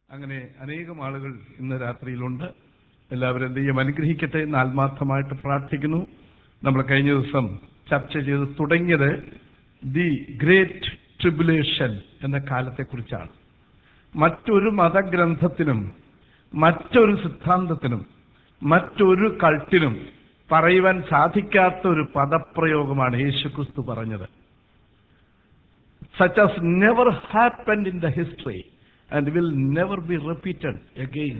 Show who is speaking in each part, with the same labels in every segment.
Speaker 1: അങ്ങനെ അനേകം ആളുകൾ ഇന്ന് രാത്രിയിലുണ്ട് എല്ലാവരും ദൈവം അനുഗ്രഹിക്കട്ടെ എന്ന് ആത്മാർത്ഥമായിട്ട് പ്രാർത്ഥിക്കുന്നു നമ്മൾ കഴിഞ്ഞ ദിവസം ചർച്ച ചെയ്ത് തുടങ്ങിയത് ദി ഗ്രേറ്റ് ട്രിബുലേഷൻ എന്ന കാലത്തെക്കുറിച്ചാണ് മറ്റൊരു മതഗ്രന്ഥത്തിനും മറ്റൊരു സിദ്ധാന്തത്തിനും മറ്റൊരു കൾട്ടിനും പറയുവാൻ സാധിക്കാത്ത ഒരു പദപ്രയോഗമാണ് യേശുക്രിസ്തു പറഞ്ഞത് such as never happened in the history and will never be repeated again.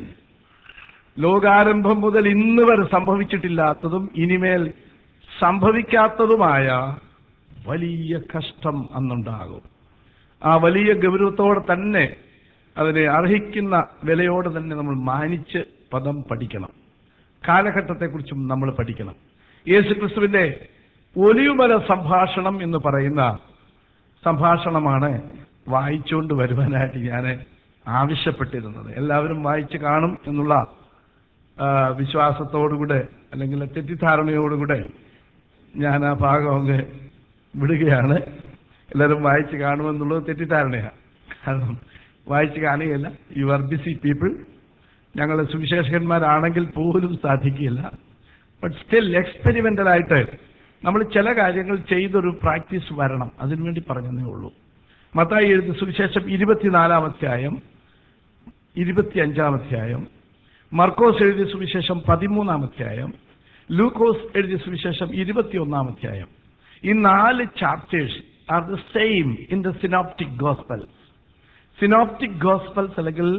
Speaker 1: ലോകാരംഭം മുതൽ ഇന്ന് വരെ സംഭവിച്ചിട്ടില്ലാത്തതും ഇനിമേൽ സംഭവിക്കാത്തതുമായ വലിയ കഷ്ടം അന്നുണ്ടാകും ആ വലിയ ഗൗരവത്തോടെ തന്നെ അതിനെ അർഹിക്കുന്ന വിലയോടെ തന്നെ നമ്മൾ മാനിച്ച് പദം പഠിക്കണം കാലഘട്ടത്തെക്കുറിച്ചും നമ്മൾ പഠിക്കണം യേശുക്രിസ്തുവിന്റെ ഒലിവുമല സംഭാഷണം എന്ന് പറയുന്ന സംഭാഷണമാണ് വായിച്ചുകൊണ്ട് വരുവാനായിട്ട് ഞാൻ ആവശ്യപ്പെട്ടിരുന്നത് എല്ലാവരും വായിച്ച് കാണും എന്നുള്ള ആ, വിശ്വാസത്തോടുകൂടെ അല്ലെങ്കിൽ തെറ്റിദ്ധാരണയോടുകൂടെ ഞാൻ ആ ഭാഗം അങ്ങ് വിടുകയാണ് എല്ലാവരും വായിച്ച് കാണുമെന്നുള്ളത് തെറ്റിദ്ധാരണയാണ് കാരണം വായിച്ച് കാണുകയില്ല യു ആർ ബിസി പീപ്പിൾ ഞങ്ങൾ സുവിശേഷകന്മാരാണെങ്കിൽ പോലും സാധിക്കില്ല ബട്ട് സ്റ്റിൽ എക്സ്പെരിമെന്റൽ ആയിട്ട് നമ്മൾ ചില കാര്യങ്ങൾ ചെയ്തൊരു പ്രാക്ടീസ് വരണം അതിനുവേണ്ടി പറഞ്ഞതേ ഉള്ളൂ മത്തായി എഴുതി സുവിശേഷം ഇരുപത്തിനാലാം അധ്യായം ഇരുപത്തി അഞ്ചാം അധ്യായം മർക്കോസ് എഴുതിയ സുവിശേഷം പതിമൂന്നാം അധ്യായം ലൂക്കോസ് എഴുതിയ സുവിശേഷം ഇരുപത്തിയൊന്നാം അധ്യായം ഈ നാല് chapters are the same in the synoptic gospels synoptic gospels അല്ലെങ്കിൽ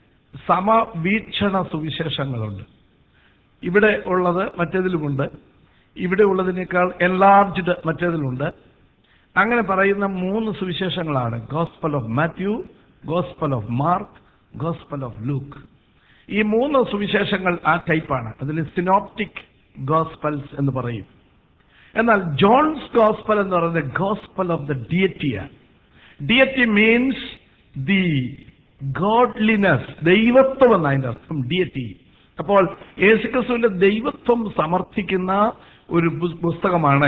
Speaker 1: സമവീക്ഷണ സുവിശേഷങ്ങളുണ്ട് ഇവിടെ ഉള്ളത് മറ്റേതിലുമുണ്ട് ഇവിടെ ഉള്ളതിനേക്കാൾ എൻലാർജ്ഡ് മറ്റേതിലുണ്ട് അങ്ങനെ പറയുന്ന മൂന്ന് സുവിശേഷങ്ങളാണ് gospel of Matthew gospel of Mark gospel of Luke ഈ മൂന്ന് സുവിശേഷങ്ങൾ ആ ടൈപ്പാണ് അതിൽ സിനോപ്റ്റിക് ഗോസ്പൽസ് എന്ന് പറയും എന്നാൽ ജോൺസ് ഗോസ്പൽ എന്ന് പറയുന്നത് ഗോസ്പൽ ഓഫ് ദ ഡിയറ്റിയാണ് ഡിയറ്റി മീൻസ് ദി ഗോഡ്ലിനെസ് ദൈവത്വം എന്ന അതിന്റെ അർത്ഥം ഡിയറ്റി അപ്പോൾ യേശുക്രിസ്തുവിന്റെ ദൈവത്വം സമർത്ഥിക്കുന്ന ഒരു പു- പുസ്തകമാണ്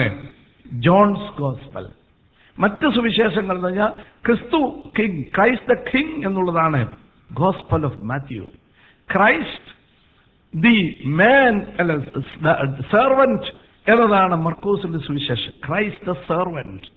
Speaker 1: ജോൺസ് ഗോസ്പൽ മറ്റ് സുവിശേഷങ്ങൾ എന്ന് പറഞ്ഞാൽ ക്രിസ്തു കിങ് ക്രൈസ്റ്റ് ദ കിങ് എന്നുള്ളതാണ് gospel of Matthew Christ the man അല്ല സെർവൻറ്റ് എന്നതാണ് മർക്കോസിന്റെ സുവിശേഷം ക്രൈസ്റ്റ് ദ സെർവൻറ്റ്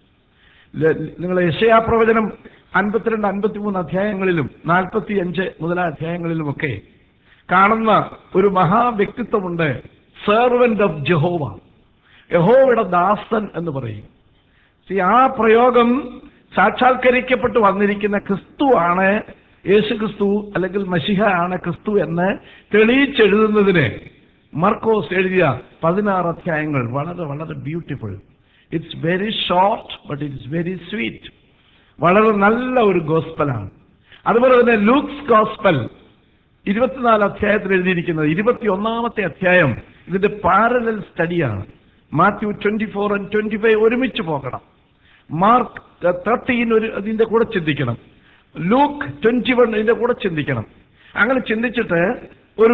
Speaker 1: നിങ്ങൾ യശയാ പ്രവചനം അൻപത്തിരണ്ട് അൻപത്തിമൂന്ന് അധ്യായങ്ങളിലും നാൽപ്പത്തി അഞ്ച് മുതലായ അധ്യായങ്ങളിലുമൊക്കെ കാണുന്ന ഒരു മഹാവ്യക്തിത്വമുണ്ട് സെർവന്റ് ഓഫ് ജഹോവ യഹോവയുടെ ദാസൻ എന്ന് പറയും See, ആ പ്രയോഗം സാക്ഷാത്കരിക്കപ്പെട്ട് വന്നിരിക്കുന്ന ക്രിസ്തു ആണ് യേശു ക്രിസ്തു അല്ലെങ്കിൽ മഷിഹ ആണ് ക്രിസ്തു എന്ന് തെളിയിച്ചെഴുതുന്നതിന് മർക്കോസ് എഴുതിയ പതിനാറ് അധ്യായങ്ങൾ വളരെ വളരെ beautiful it's very short but it's very sweet വളരെ നല്ല ഒരു ഗോസ്പലാണ് അതുപോലെ തന്നെ ലൂക്സ് ഗോസ്പൽ ഇരുപത്തിനാല് അധ്യായത്തിൽ എഴുതിയിരിക്കുന്നത് ഇരുപത്തി ഒന്നാമത്തെ അധ്യായം ഇതിന്റെ പാരലൽ സ്റ്റഡിയാണ് Matthew twenty four and twenty five ഒരുമിച്ച് പോകണം മാർക്ക് തേർട്ടീൻ ഒരു ഇതിന്റെ കൂടെ ചിന്തിക്കണം ലൂക്ക് ട്വന്റി വൺ ഇതിന്റെ കൂടെ ചിന്തിക്കണം അങ്ങനെ ചിന്തിച്ചിട്ട് ഒരു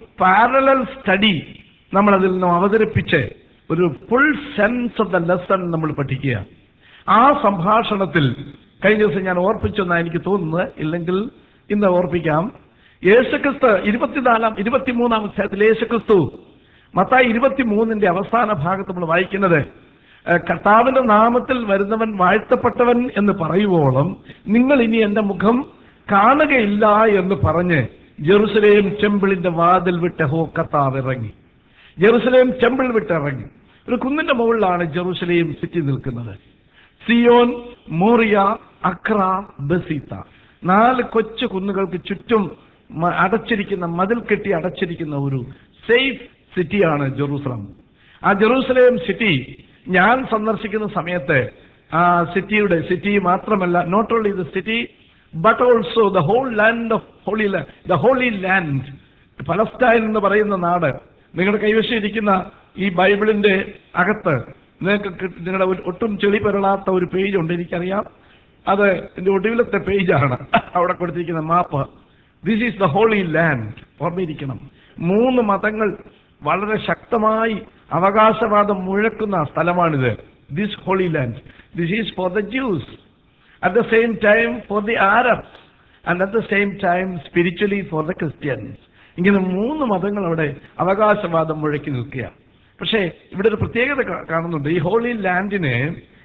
Speaker 1: പാരലൽ സ്റ്റഡി നമ്മൾ അതിൽ നിന്നും അവതരിപ്പിച്ച് ഒരു full sense of the lesson നമ്മൾ പഠിക്കുക ആ സംഭാഷണത്തിൽ കഴിഞ്ഞ ദിവസം ഞാൻ ഓർപ്പിച്ചെന്നാണ് എനിക്ക് തോന്നുന്നത് ഇല്ലെങ്കിൽ ഇന്ന് ഓർപ്പിക്കാം യേശുക്രിസ്തു ഇരുപത്തിനാലാം ഇരുപത്തിമൂന്നാം അധ്യായത്തിൽ യേശുക്രിസ്തു മത്തായി ഇരുപത്തിമൂന്നിന്റെ അവസാന ഭാഗത്ത് നമ്മൾ വായിക്കുന്നത് ഏഹ്, കർത്താവിന്റെ നാമത്തിൽ വരുന്നവൻ വാഴ്ത്തപ്പെട്ടവൻ എന്ന് പറയുവോളം നിങ്ങൾ ഇനി എന്റെ മുഖം കാണുകയില്ല എന്ന് പറഞ്ഞ് ജെറുസലേം ടെമ്പിളിന്റെ വാതിൽ വിട്ട് ഹോ കർത്താവ് ഇറങ്ങി ജെറുസലേം ടെമ്പിൾ വിട്ടിറങ്ങി ഒരു കുന്നിന്റെ മുകളിലാണ് ജെറുസലേം സിറ്റി നിൽക്കുന്നത് സിയോൻ മോറിയ അക്ര ബസീത്ത നാല് കൊച്ചു കുന്നുകൾക്ക് ചുറ്റും മ- അടച്ചിരിക്കുന്ന മതിൽ കെട്ടി അടച്ചിരിക്കുന്ന ഒരു സേഫ് സിറ്റിയാണ് ജെറൂസലം ആ ജെറൂസലേം സിറ്റി ഞാൻ സന്ദർശിക്കുന്ന സമയത്ത് ആ സിറ്റിയുടെ സിറ്റി മാത്രമല്ല not only the city but also the whole land of holy the holy land Palestine എന്ന് പറയുന്ന നാട് നിങ്ങളുടെ കൈവശം ഇരിക്കുന്ന ഈ ബൈബിളിന്റെ അകത്ത് നിങ്ങൾക്ക് കിട്ട- നിങ്ങളുടെ ഒരു- ഒട്ടും ചെളി പെരളാത്ത ഒരു പേജ് ഉണ്ട് എനിക്കറിയാം അത് എന്റെ ഒടുവിലത്തെ പേജാണ് അവിടെ കൊടുത്തിരിക്കുന്ന map this is the holy land ഓർമ്മയിരിക്കണം മൂന്ന് മതങ്ങൾ വളരെ ശക്തമായി അവകാശവാദം മുഴക്കുന്ന സ്ഥലമാണിത് this holy land this is for the Jews at the same time for the Arabs and at the same time spiritually for the Christians ഇങ്ങനെ മൂന്ന് മതങ്ങൾ അവിടെ അവകാശവാദം മുഴക്കി നിൽക്കുക പക്ഷേ ഇവിടെ ഒരു പ്രത്യേകത കാ- കാണുന്നുണ്ട് ഈ ഹോളി ലാൻഡിന്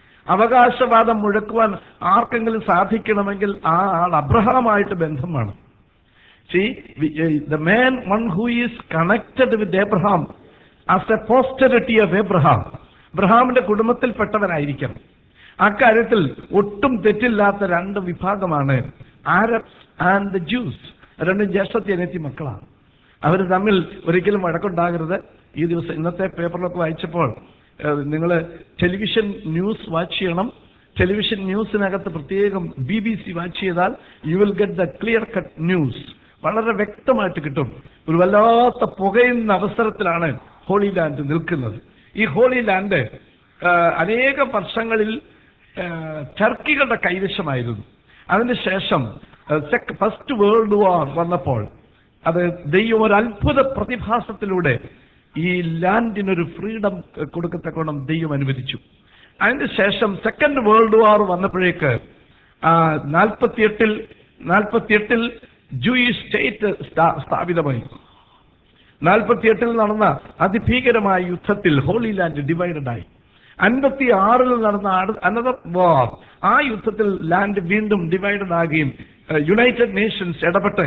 Speaker 1: അവകാശവാദം മുഴക്കുവാൻ ആർക്കെങ്കിലും സാധിക്കണമെങ്കിൽ ആ ആൾ അബ്രഹാമായിട്ട് ബന്ധം വേണം See, we- uh, the man, one who is connected with Abraham as a posterity of Abraham, അബ്രഹാമിന്റെ കുടുംബത്തിൽപ്പെട്ടവരായിരിക്കണം അക്കാര്യത്തിൽ ഒട്ടും തെറ്റില്ലാത്ത രണ്ട് വിഭാഗമാണ് ആരബ്സ് ആൻഡ് ദ ജ്യൂസ് രണ്ടും ജ്യേഷ്ഠത്തി അനിയത്തി മക്കളാണ് അവർ തമ്മിൽ ഒരിക്കലും വഴക്കുണ്ടാകരുത് ഈ ദിവസം ഇന്നത്തെ പേപ്പറിലൊക്കെ വായിച്ചപ്പോൾ നിങ്ങൾ ടെലിവിഷൻ ന്യൂസ് വാച്ച് ചെയ്യണം ടെലിവിഷൻ ന്യൂസിനകത്ത് പ്രത്യേകം ബി ബി സി വാച്ച് ചെയ്താൽ you will get the clear cut news വളരെ വ്യക്തമായിട്ട് കിട്ടും ഒരു വല്ലാത്ത പുകയുന്ന അവസരത്തിലാണ് ഹോളി ലാൻഡ് നിൽക്കുന്നത് ഈ ഹോളി ലാൻഡ് ആ, അനേകം വർഷങ്ങളിൽ ആ, ടർക്കികളുടെ കൈവശമായിരുന്നു അതിനുശേഷം ഫസ്റ്റ് വേൾഡ് വാർ വന്നപ്പോൾ അത് ദൈവം ഒരു അത്ഭുത പ്രതിഭാസത്തിലൂടെ ഈ ലാൻഡിനൊരു ഫ്രീഡം കൊടുക്കത്തക്കോണം ദൈവം അനുവദിച്ചു അതിന് ശേഷം സെക്കൻഡ് വേൾഡ് വാർ വന്നപ്പോഴേക്ക് നാൽപ്പത്തിയെട്ടിൽ നാൽപ്പത്തിയെട്ടിൽ ജൂയിഷ് സ്റ്റേറ്റ് സ്ഥാപിതമായി നാൽപ്പത്തിയെട്ടിൽ നടന്ന അതിഭീകരമായ യുദ്ധത്തിൽ ഹോളി ലാൻഡ് ഡിവൈഡഡ് ആയി അൻപത്തി ആറിൽ നടന്ന അനദർ വാർ ആ യുദ്ധത്തിൽ ലാൻഡ് വീണ്ടും ഡിവൈഡഡ് ആകുകയും യുണൈറ്റഡ് നേഷൻസ് ഇടപെട്ട്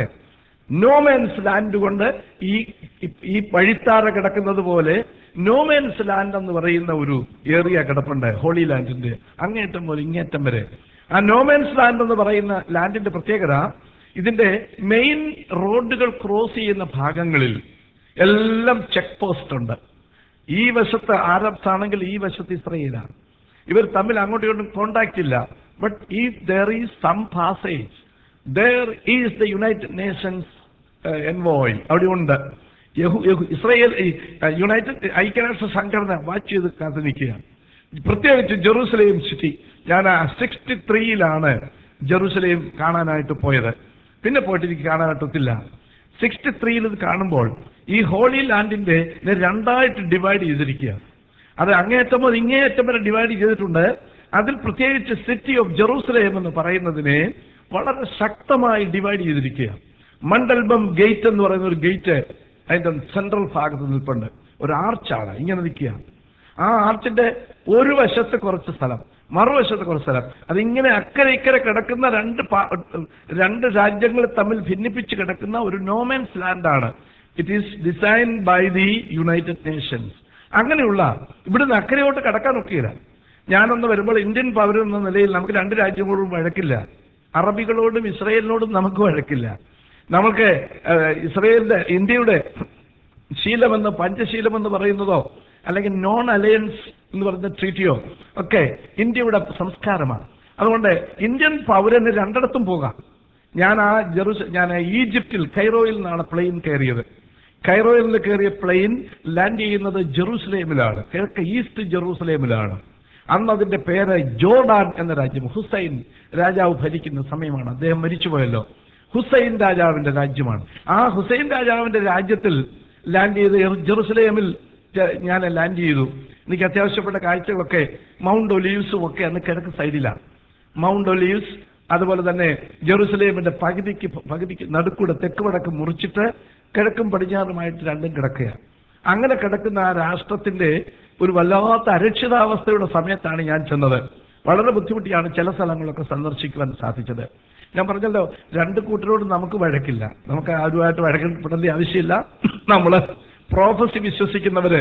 Speaker 1: നോമാൻസ് ലാൻഡ് കൊണ്ട് ഈ ഈ വഴിത്താര കിടക്കുന്നത് പോലെ നോമാൻസ് ലാൻഡ് എന്ന് പറയുന്ന ഒരു ഏറിയ കിടപ്പുണ്ട് ഹോളി ലാൻഡിന്റെ അങ്ങേറ്റം മുതൽ ഇങ്ങേറ്റം വരെ ആ നോമാൻസ് ലാൻഡ് എന്ന് പറയുന്ന ലാൻഡിന്റെ പ്രത്യേകത ഇതിന്റെ മെയിൻ റോഡുകൾ ക്രോസ് ചെയ്യുന്ന ഭാഗങ്ങളിൽ എല്ലാം ചെക്ക് പോസ്റ്റ് ഉണ്ട് ഈ വശത്ത് ആരബ്സ് ആണെങ്കിൽ ഈ വശത്ത് ഇസ്രയേലാണ് ഇവർ തമ്മിൽ അങ്ങോട്ടും ഇങ്ങോട്ടും കോണ്ടാക്ട് ഇല്ല ബട്ട് ഈ there is some passage there is the United Nations envoy അവിടെ ഉണ്ട് യഹു യഹു ഇസ്രയേൽ ഈ, uh, യുണൈറ്റഡ് ഐക്യരാഷ്ട്ര സംഘടന വാച്ച് ചെയ്ത് കാത്തു നിൽക്കുകയാണ് പ്രത്യേകിച്ച് ജെറൂസലേം സിറ്റി ഞാൻ സിക്സ്റ്റി ത്രീയിലാണ് ജെറൂസലേം കാണാനായിട്ട് പോയത് പിന്നെ പോയിട്ട് എനിക്ക് കാണാനായിട്ടൊത്തില്ല സിക്സ്റ്റി ത്രീയിൽ ഇത് കാണുമ്പോൾ ഈ ഹോളി ലാൻഡിന്റെ ഇതിനെ രണ്ടായിട്ട് ഡിവൈഡ് ചെയ്തിരിക്കുക അത് അങ്ങേയറ്റം മുതൽ ഇങ്ങേയറ്റം വരെ ഡിവൈഡ് ചെയ്തിട്ടുണ്ട് അതിൽ പ്രത്യേകിച്ച് സിറ്റി ഓഫ് ജെറൂസലേം എന്ന് പറയുന്നതിനെ വളരെ ശക്തമായി ഡിവൈഡ് ചെയ്തിരിക്കുക മണ്ടൽബം ഗേറ്റ് എന്ന് പറയുന്ന ഒരു ഗേറ്റ് അതിന്റെ സെൻട്രൽ ഭാഗത്ത് നിൽപ്പുണ്ട് ഒരു ആർച്ചാണ് ഇങ്ങനെ നിൽക്കുക ആ ആർച്ചിന്റെ ഒരു വശത്ത് കുറച്ച് സ്ഥലം മറുവശത്ത് കുറച്ച് സ്ഥലം അതിങ്ങനെ അക്കരെ ഇക്കരെ കിടക്കുന്ന രണ്ട് പാ- രണ്ട് രാജ്യങ്ങൾ തമ്മിൽ ഭിന്നിപ്പിച്ച് കിടക്കുന്ന ഒരു നോമാൻസ് ലാൻഡാണ് it is design by the United Nations അങ്ങനെയുള്ള ഇവിടുന്ന് അക്കരയോട്ട് കടക്കാൻ ഒക്കെയില്ല ഞാനൊന്ന് വരുമ്പോൾ ഇന്ത്യൻ പൗരൻ എന്ന നിലയിൽ നമുക്ക് രണ്ട് രാജ്യങ്ങളോടും വഴക്കില്ല അറബികളോടും ഇസ്രയേലിനോടും നമുക്ക് വഴക്കില്ല നമുക്ക് ഏഹ്, ഇസ്രയേലിന്റെ ഇന്ത്യയുടെ ശീലമെന്ന് പഞ്ചശീലമെന്ന് പറയുന്നതോ അല്ലെങ്കിൽ നോൺ അലയൻസ് എന്ന് പറയുന്ന ട്രീറ്റിയോ ഒക്കെ ഇന്ത്യയുടെ സംസ്കാരമാണ് അതുകൊണ്ട് ഇന്ത്യൻ പൗരന് രണ്ടിടത്തും പോകാം ഞാൻ ആ ജെറുസ ഞാൻ ഈജിപ്തിൽ കൈറോയിൽ നിന്നാണ് പ്ലെയിൻ കയറിയത് കൈറോയിൽ നിന്ന് കയറിയ പ്ലെയിൻ ലാൻഡ് ചെയ്യുന്നത് ജെറൂസലേമിലാണ് കിഴക്ക് ഈസ്റ്റ് ജെറൂസലേമിലാണ് അന്ന് അതിന്റെ പേര് ജോർഡാൻ എന്ന രാജ്യം ഹുസൈൻ രാജാവ് ഭരിക്കുന്ന സമയമാണ് അദ്ദേഹം മരിച്ചുപോയല്ലോ ഹുസൈൻ രാജാവിന്റെ രാജ്യമാണ് ആ ഹുസൈൻ രാജാവിന്റെ രാജ്യത്തിൽ ലാൻഡ് ചെയ്ത് ജെറു- ജെറുസലേമിൽ ജ- ഞാൻ ലാൻഡ് ചെയ്തു എനിക്ക് അത്യാവശ്യപ്പെട്ട കാഴ്ചകളൊക്കെ മൗണ്ട് ഒലീവ്സും ഒക്കെ അന്ന് കിഴക്ക് സൈഡിലാണ് മൗണ്ട് ഒലീവ്സ് അതുപോലെ തന്നെ ജെറുസലേമിന്റെ പകുതിക്ക് പകുതിക്ക് നടുക്കൂടെ തെക്ക് വടക്ക് മുറിച്ചിട്ട് കിഴക്കും പടിഞ്ഞാറുമായിട്ട് രണ്ടും കിടക്കുകയാണ് അങ്ങനെ കിടക്കുന്ന ആ രാഷ്ട്രത്തിന്റെ ഒരു വല്ലാത്ത അരക്ഷിതാവസ്ഥയുടെ സമയത്താണ് ഞാൻ ചെന്നത് വളരെ ബുദ്ധിമുട്ടിയാണ് ചില സ്ഥലങ്ങളൊക്കെ സന്ദർശിക്കുവാൻ സാധിച്ചത് ഞാൻ പറഞ്ഞല്ലോ രണ്ട് കൂട്ടരോട് നമുക്ക് വഴക്കില്ല നമുക്ക് ആരുമായിട്ട് വഴക്കപ്പെടേണ്ട ആവശ്യമില്ല നമ്മള് പ്രോഫസി വിശ്വസിക്കുന്നവര്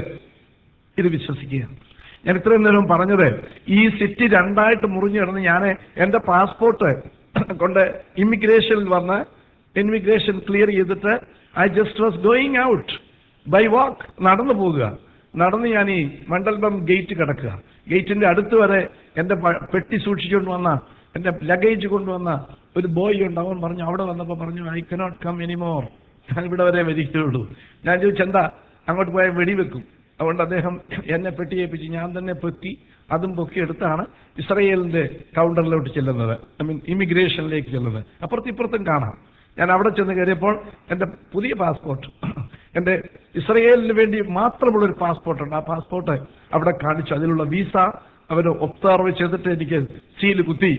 Speaker 1: ഇത് വിശ്വസിക്കുകയാണ് ഞാൻ ഇത്രയും നേരം പറഞ്ഞത് ഈ സിറ്റി രണ്ടായിട്ട് മുറിഞ്ഞു കിടന്ന് ഞാൻ എൻ്റെ പാസ്പോർട്ട് കൊണ്ട് ഇമിഗ്രേഷനിൽ വന്ന് ഇമിഗ്രേഷൻ ക്ലിയർ ചെയ്തിട്ട് I just was going out by walk നടന്നു പോകുക നടന്ന് ഞാൻ ഈ മണ്ഡൽബം ഗേറ്റ് കിടക്കുക ഗേറ്റിന്റെ അടുത്ത് വരെ എൻ്റെ പ- പെട്ടി സൂക്ഷിച്ചുകൊണ്ട് വന്ന എൻ്റെ ലഗേജ് കൊണ്ടുവന്ന ഒരു ബോയ് ഉണ്ട് അവൻ പറഞ്ഞു അവിടെ വന്നപ്പോൾ പറഞ്ഞു ഐ കനോട്ട് കം എനിമോർ ഞാൻ ഇവിടെ വരെ വരികയുള്ളൂ ഞാൻ ചോദിച്ചെന്താ അങ്ങോട്ട് പോയാൽ വെടിവെക്കും അതുകൊണ്ട് അദ്ദേഹം എന്നെ പെട്ടിയേപ്പിച്ച് ഞാൻ തന്നെ പൊക്കി അതും പൊക്കി എടുത്താണ് ഇസ്രയേലിന്റെ കൗണ്ടറിലോട്ട് ചെല്ലുന്നത് ഐ മീൻ ഇമിഗ്രേഷനിലേക്ക് ചെല്ലുന്നത് അപ്പുറത്തും ഇപ്പുറത്തും കാണാം ഞാൻ അവിടെ ചെന്ന് കയറിയപ്പോൾ എൻ്റെ പുതിയ പാസ്പോർട്ട് എൻ്റെ ഇസ്രയേലിന് വേണ്ടി മാത്രമുള്ള ഒരു പാസ്പോർട്ട് ഉണ്ട് ആ പാസ്പോർട്ട് അവിടെ കാണിച്ചു അതിലുള്ള വീസ അവർ ഒബ്സർവ് ചെയ്തിട്ട് എനിക്ക് സീല് കുത്തി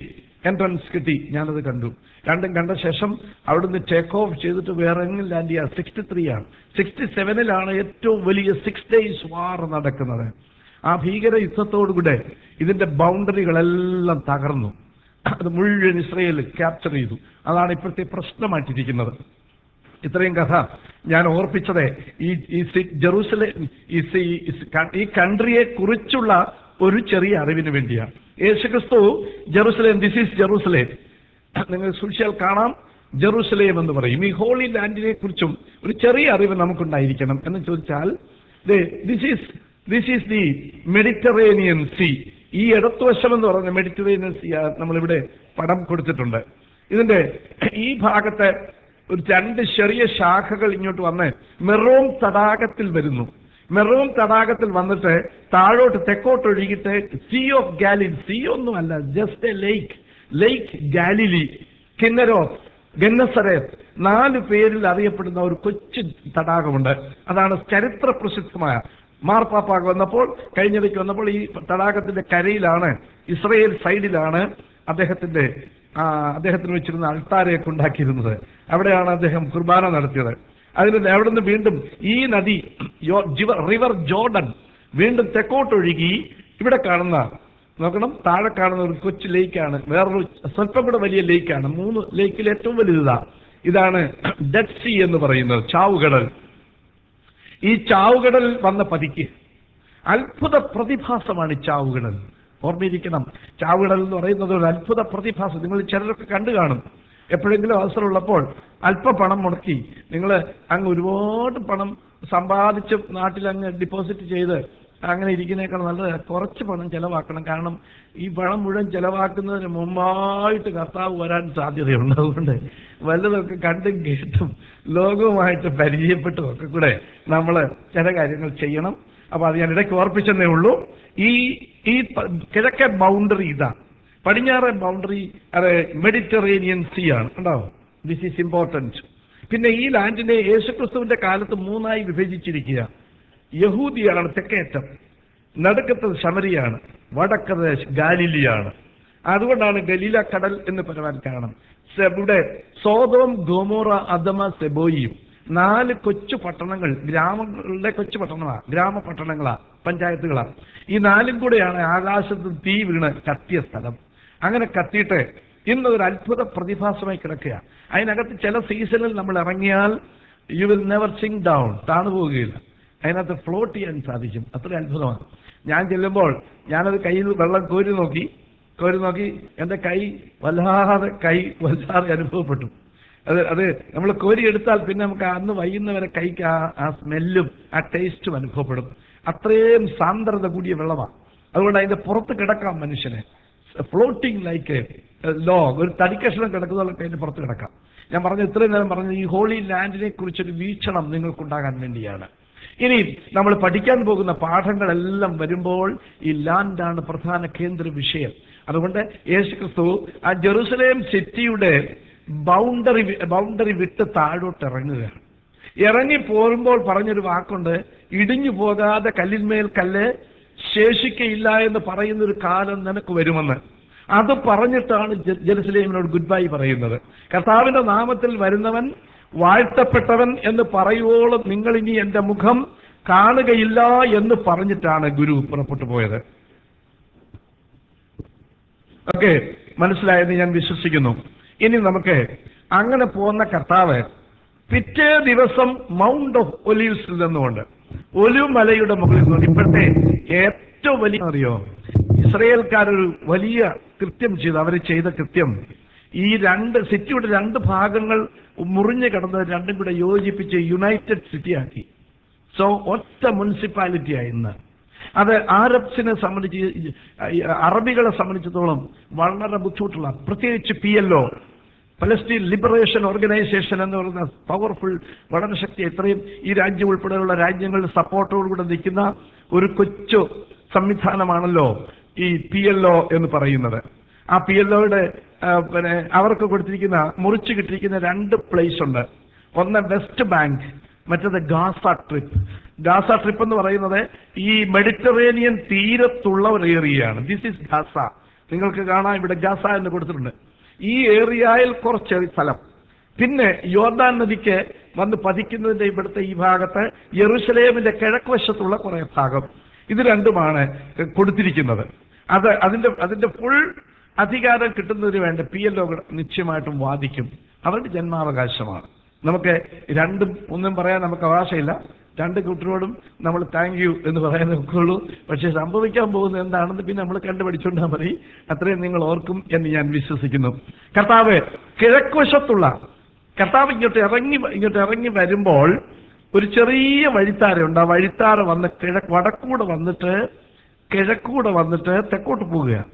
Speaker 1: എൻട്രൻസ് കിട്ടി ഞാനത് കണ്ടു രണ്ടും കണ്ട ശേഷം അവിടുന്ന് ടേക്ക് ഓഫ് ചെയ്തിട്ട് വേറെ എങ്ങും ലാൻഡ് ചെയ്യാം സിക്സ്റ്റി ത്രീ ആണ് സിക്സ്റ്റി സെവനിലാണ് ഏറ്റവും വലിയ സിക്സ് ഡേയ്സ് വാർ നടക്കുന്നത് ആ ഭീകര യുദ്ധത്തോടുകൂടെ ഇതിന്റെ ബൗണ്ടറികളെല്ലാം തകർന്നു അത് മുഴുവൻ ഇസ്രയേൽ ക്യാപ്ചർ ചെയ്തു അതാണ് ഇപ്പോഴത്തെ പ്രശ്നമായിട്ടിരിക്കുന്നത് ഇത്രയും കഥ ഞാൻ ഓർപ്പിച്ചത് ഈ ഈ സി- ജെറൂസലേം ഈ സി- ഈ സി- ക- ഈ കൺട്രിയെ കുറിച്ചുള്ള ഒരു ചെറിയ അറിവിന് വേണ്ടിയാണ് യേശുക്രിസ്തു ജെറൂസലേം ദിസ് ഈസ് ജെറൂസലേം നിങ്ങൾ സൂക്ഷിച്ചാൽ കാണാം ജെറൂസലേം എന്ന് പറയും ഈ ഹോളി ലാൻഡിനെ കുറിച്ചും ഒരു ചെറിയ അറിവ് നമുക്കുണ്ടായിരിക്കണം എന്ന് ചോദിച്ചാൽ this is this is the Mediterranean sea ഈ ഇടത്തുവശം എന്ന് പറയുന്ന മെഡിറ്ററേനിയൻ സീ നമ്മളിവിടെ പടം കൊടുത്തിട്ടുണ്ട് ഇതിന്റെ ഈ ഭാഗത്തെ ഒരു രണ്ട് ചെറിയ ശാഖകൾ ഇങ്ങോട്ട് വന്ന് മെറോം തടാകത്തിൽ വരുന്നു മെറോം തടാകത്തിൽ വന്നിട്ട് താഴോട്ട് തെക്കോട്ട് ഒഴുകിയിട്ട് സീ ഓഫ് ഗാലിലി സീ ഒന്നുമല്ല just a lake lake Galilee കിന്നരോ ഗന്നസരേത്ത് നാല് പേരിൽ അറിയപ്പെടുന്ന ഒരു കൊച്ചു തടാകമുണ്ട് അതാണ് ചരിത്ര പ്രസിദ്ധമായ മാർപ്പാപ്പാക്ക് വന്നപ്പോൾ കഴിഞ്ഞിടയ്ക്ക് വന്നപ്പോൾ ഈ തടാകത്തിന്റെ കരയിലാണ് ഇസ്രയേൽ സൈഡിലാണ് അദ്ദേഹത്തിന്റെ ആ, അദ്ദേഹത്തിന് വെച്ചിരുന്ന അൾത്താരയൊക്കെ ഉണ്ടാക്കിയിരുന്നത് അവിടെയാണ് അദ്ദേഹം കുർബാന നടത്തിയത് അതിന് അവിടുന്ന് വീണ്ടും ഈ നദി യോ- ജിവ- റിവർ ജോർഡൻ വീണ്ടും തെക്കോട്ടൊഴുകി ഇവിടെ കാണുന്ന നോക്കണം താഴെ കാണുന്ന ഒരു കൊച്ചു ലേക്കാണ് വേറൊരു സ്വല്പം കൂടെ വലിയ ലേക്കാണ് മൂന്ന് ലേക്കിൽ ഏറ്റവും വലുതാ ഇതാണ് ഡെഡ് സീ എന്ന് പറയുന്നത് ചാവുകടൽ ഈ ചാവുകടൽ വന്ന പതിക്ക് അത്ഭുത പ്രതിഭാസമാണ് ഈ ചാവുകടൽ ഓർമ്മയിരിക്കണം ചാവുകടൽ എന്ന് പറയുന്നത് ഒരു അത്ഭുത പ്രതിഭാസം നിങ്ങൾ ചിലരൊക്കെ കണ്ടു കാണും എപ്പോഴെങ്കിലും അവസരമുള്ളപ്പോൾ അല്പ പണം മുടക്കി നിങ്ങൾ അങ്ങ് ഒരുപാട് പണം സമ്പാദിച്ച് നാട്ടിൽ അങ്ങ് ഡിപ്പോസിറ്റ് ചെയ്ത് അങ്ങനെ ഇരിക്കുന്നേക്കാൾ നല്ലത് കുറച്ച് പണം ചെലവാക്കണം കാരണം ഈ പണം മുഴുവൻ ചെലവാക്കുന്നതിന് മുമ്പായിട്ട് കർത്താവ് വരാൻ സാധ്യതയുണ്ട് അതുകൊണ്ട് വല്ലതൊക്കെ കണ്ടും കേട്ടും ലോകവുമായിട്ട് പരിചയപ്പെട്ടും ഒക്കെ കൂടെ നമ്മൾ ചില കാര്യങ്ങൾ ചെയ്യണം അപ്പൊ അത് ഞാൻ ഇടയ്ക്ക് ഓർപ്പിച്ചെന്നേ ഉള്ളൂ ഈ ഈ പ- കിഴക്കൻ ബൗണ്ടറി ഇതാ പടിഞ്ഞാറേ ബൗണ്ടറി അത് മെഡിറ്ററേനിയൻ സീ ആണ് ഉണ്ടാവും ദിസ് ഈസ് ഇമ്പോർട്ടൻറ്റ് പിന്നെ ഈ ലാൻഡിനെ യേശുക്രിസ്തുവിന്റെ കാലത്ത് മൂന്നായി വിഭജിച്ചിരിക്കുക യഹൂദിയാണ് തെക്കേറ്റം നടുക്കത്തത് ശമരിയാണ് വടക്കത് ഗാലിലിയാണ് അതുകൊണ്ടാണ് ഗലീല കടൽ എന്ന് പറയാൻ കാരണം സെ- ഇവിടെ സോതോം ഗോമോറ അദമ സെബോയിയും നാല് കൊച്ചു പട്ടണങ്ങൾ ഗ്രാമങ്ങളുടെ കൊച്ചു പട്ടണങ്ങളാ ഗ്രാമപട്ടണങ്ങളാ പഞ്ചായത്തുകളാ ഈ നാലും കൂടെയാണ് ആകാശത്ത് തീ വീണ് കത്തിയ സ്ഥലം അങ്ങനെ കത്തിയിട്ട് ഇന്ന് ഒരു അത്ഭുത പ്രതിഭാസമായി കിടക്കുക അതിനകത്ത് ചില സീസണിൽ നമ്മൾ ഇറങ്ങിയാൽ you will never sink down താണു പോവുകയില്ല അതിനകത്ത് ഫ്ലോട്ട് ചെയ്യാൻ സാധിക്കും അത്ര അത്ഭുതമാണ് ഞാൻ ചെല്ലുമ്പോൾ ഞാനത് കയ്യിൽ വെള്ളം കോരി നോക്കി കോരി നോക്കി എൻ്റെ കൈ വല്ലാതെ കൈ വല്ലാതെ അനുഭവപ്പെട്ടു അത് അത് നമ്മൾ കോരി എടുത്താൽ പിന്നെ നമുക്ക് അന്ന് വൈകുന്നവരെ കൈക്ക് ആ ആ സ്മെല്ലും ആ ടേസ്റ്റും അനുഭവപ്പെടും അത്രയും സാന്ദ്രത കൂടിയ വെള്ളമാണ് അതുകൊണ്ട് അതിന്റെ പുറത്ത് കിടക്കാം മനുഷ്യനെ ഫ്ലോട്ടിങ് ലൈക്ക് ലോ ഒരു തടിക്കഷ്ണം കിടക്കുന്നതൊക്കെ അതിന്റെ പുറത്ത് കിടക്കാം ഞാൻ പറഞ്ഞ ഇത്രയും നേരം പറഞ്ഞത് ഈ ഹോളി ലാൻഡിനെ കുറിച്ചൊരു വീക്ഷണം നിങ്ങൾക്കുണ്ടാകാൻ വേണ്ടിയാണ് ഇനി നമ്മൾ പഠിക്കാൻ പോകുന്ന പാഠങ്ങളെല്ലാം വരുമ്പോൾ ഈ ലാൻഡാണ് പ്രധാന കേന്ദ്ര വിഷയം അതുകൊണ്ട് യേശു ക്രിസ്തു ആ ജെറുസലേം സിറ്റിയുടെ ബൗണ്ടറി ബൗണ്ടറി വിട്ട് താഴോട്ട് ഇറങ്ങുകയാണ് ഇറങ്ങി പോരുമ്പോൾ പറഞ്ഞൊരു വാക്കുണ്ട് ഇടിഞ്ഞു പോകാതെ കല്ലിന്മേൽ കല്ല് ശേഷിക്കയില്ല എന്ന് പറയുന്ന ഒരു കാലം നിനക്ക് വരുമെന്ന് അത് പറഞ്ഞിട്ടാണ് ജെ- ജെറുസലേമിനോട് ഗുഡ് ബൈ പറയുന്നത് കർത്താവിന്റെ നാമത്തിൽ വരുന്നവൻ വാഴ്ത്തപ്പെട്ടവൻ എന്ന് പറയുവോളം നിങ്ങൾ ഇനി എന്റെ മുഖം കാണുകയില്ല എന്ന് പറഞ്ഞിട്ടാണ് ഗുരു പുറപ്പെട്ടു പോയത് ഓക്കെ മനസ്സിലായെന്ന് ഞാൻ വിശ്വസിക്കുന്നു ഇനി നമുക്ക് അങ്ങനെ പോകുന്ന കർത്താവ് പിറ്റേ ദിവസം മൗണ്ട് ഓഫ് ഒലീവ്സിൽ നിന്നുകൊണ്ട് ഒലിവ് മലയുടെ മുകളിൽ നിന്ന് ഇപ്പോഴത്തെ ഏറ്റവും വലിയ അറിയോ ഇസ്രയേൽക്കാരൊരു വലിയ കൃത്യം ചെയ്തു അവർ ചെയ്ത കൃത്യം ഈ രണ്ട് സിറ്റിയുടെ രണ്ട് ഭാഗങ്ങൾ മുറിഞ്ഞു കിടന്നത് രണ്ടും കൂടെ യോജിപ്പിച്ച് യുണൈറ്റഡ് സിറ്റി ആക്കി സോ ഒറ്റ മുനിസിപ്പാലിറ്റിയായി ഇന്ന് അത് ആരബ്സിനെ സംബന്ധിച്ച് ഈ- ഈ അറബികളെ സംബന്ധിച്ചിടത്തോളം വളരെ ബുദ്ധിമുട്ടുള്ള പ്രത്യേകിച്ച് P L O Palestine liberation organisation എന്ന് പറയുന്ന പവർഫുൾ വളരെ ശക്തി ഇത്രയും ഈ രാജ്യം ഉൾപ്പെടെയുള്ള രാജ്യങ്ങളുടെ സപ്പോർട്ടോടുകൂടെ നിൽക്കുന്ന ഒരു കൊച്ചു സംവിധാനമാണല്ലോ ഈ പി എൽ ഒ എന്ന് പറയുന്നത് ആ പി എൽ ഒയുടെ പിന്നെ അവർക്ക് കൊടുത്തിരിക്കുന്ന മുറിച്ചു കിട്ടിയിരിക്കുന്ന രണ്ട് പ്ലേസ് ഉണ്ട് ഒന്ന് വെസ്റ്റ് ബാങ്ക് മറ്റത് ഗാസ ട്രിപ്പ് ഗാസ ട്രിപ്പ് എന്ന് പറയുന്നത് ഈ മെഡിറ്ററേനിയൻ തീരത്തുള്ള ഒരു ഏരിയയാണ് ദിസ് ഇസ് ഗാസ നിങ്ങൾക്ക് കാണാം ഇവിടെ ഗാസ എന്ന് കൊടുത്തിട്ടുണ്ട് ഈ ഏരിയയിൽ കുറച്ച് സ്ഥലം പിന്നെ യോർദാൻ നദിക്ക് വന്ന് പതിക്കുന്നതിന്റെ ഇവിടുത്തെ ഈ ഭാഗത്ത് യെറുസലേമിന്റെ കിഴക്ക് വശത്തുള്ള കുറെ ഭാഗം ഇത് രണ്ടുമാണ് കൊടുത്തിരിക്കുന്നത് അത് അതിന്റെ അതിന്റെ ഫുൾ അധികാരം കിട്ടുന്നതിന് വേണ്ടി പി എൽ ഒ നിശ്ചയമായിട്ടും വാദിക്കും അവരുടെ ജന്മാവകാശമാണ് നമുക്ക് രണ്ടും ഒന്നും പറയാൻ നമുക്ക് അവകാശമില്ല രണ്ട് കൂട്ടരോടും നമ്മൾ താങ്ക് യു എന്ന് പറയാൻ നോക്കുള്ളൂ പക്ഷെ സംഭവിക്കാൻ പോകുന്നത് എന്താണെന്ന് പിന്നെ നമ്മൾ കണ്ടുപിടിച്ചുകൊണ്ടാൽ മതി അത്രയും നിങ്ങൾ ഓർക്കും എന്ന് ഞാൻ വിശ്വസിക്കുന്നു കർത്താവ് കിഴക്കുവശത്തുള്ള കർത്താവ് ഇങ്ങോട്ട് ഇറങ്ങി ഇങ്ങോട്ട് ഇറങ്ങി വരുമ്പോൾ ഒരു ചെറിയ വഴിത്താരയുണ്ട് ആ വഴിത്താര വന്ന് കിഴക്ക് വടക്കൂടെ വന്നിട്ട് കിഴക്കൂടെ വന്നിട്ട് തെക്കോട്ട് പോവുകയാണ്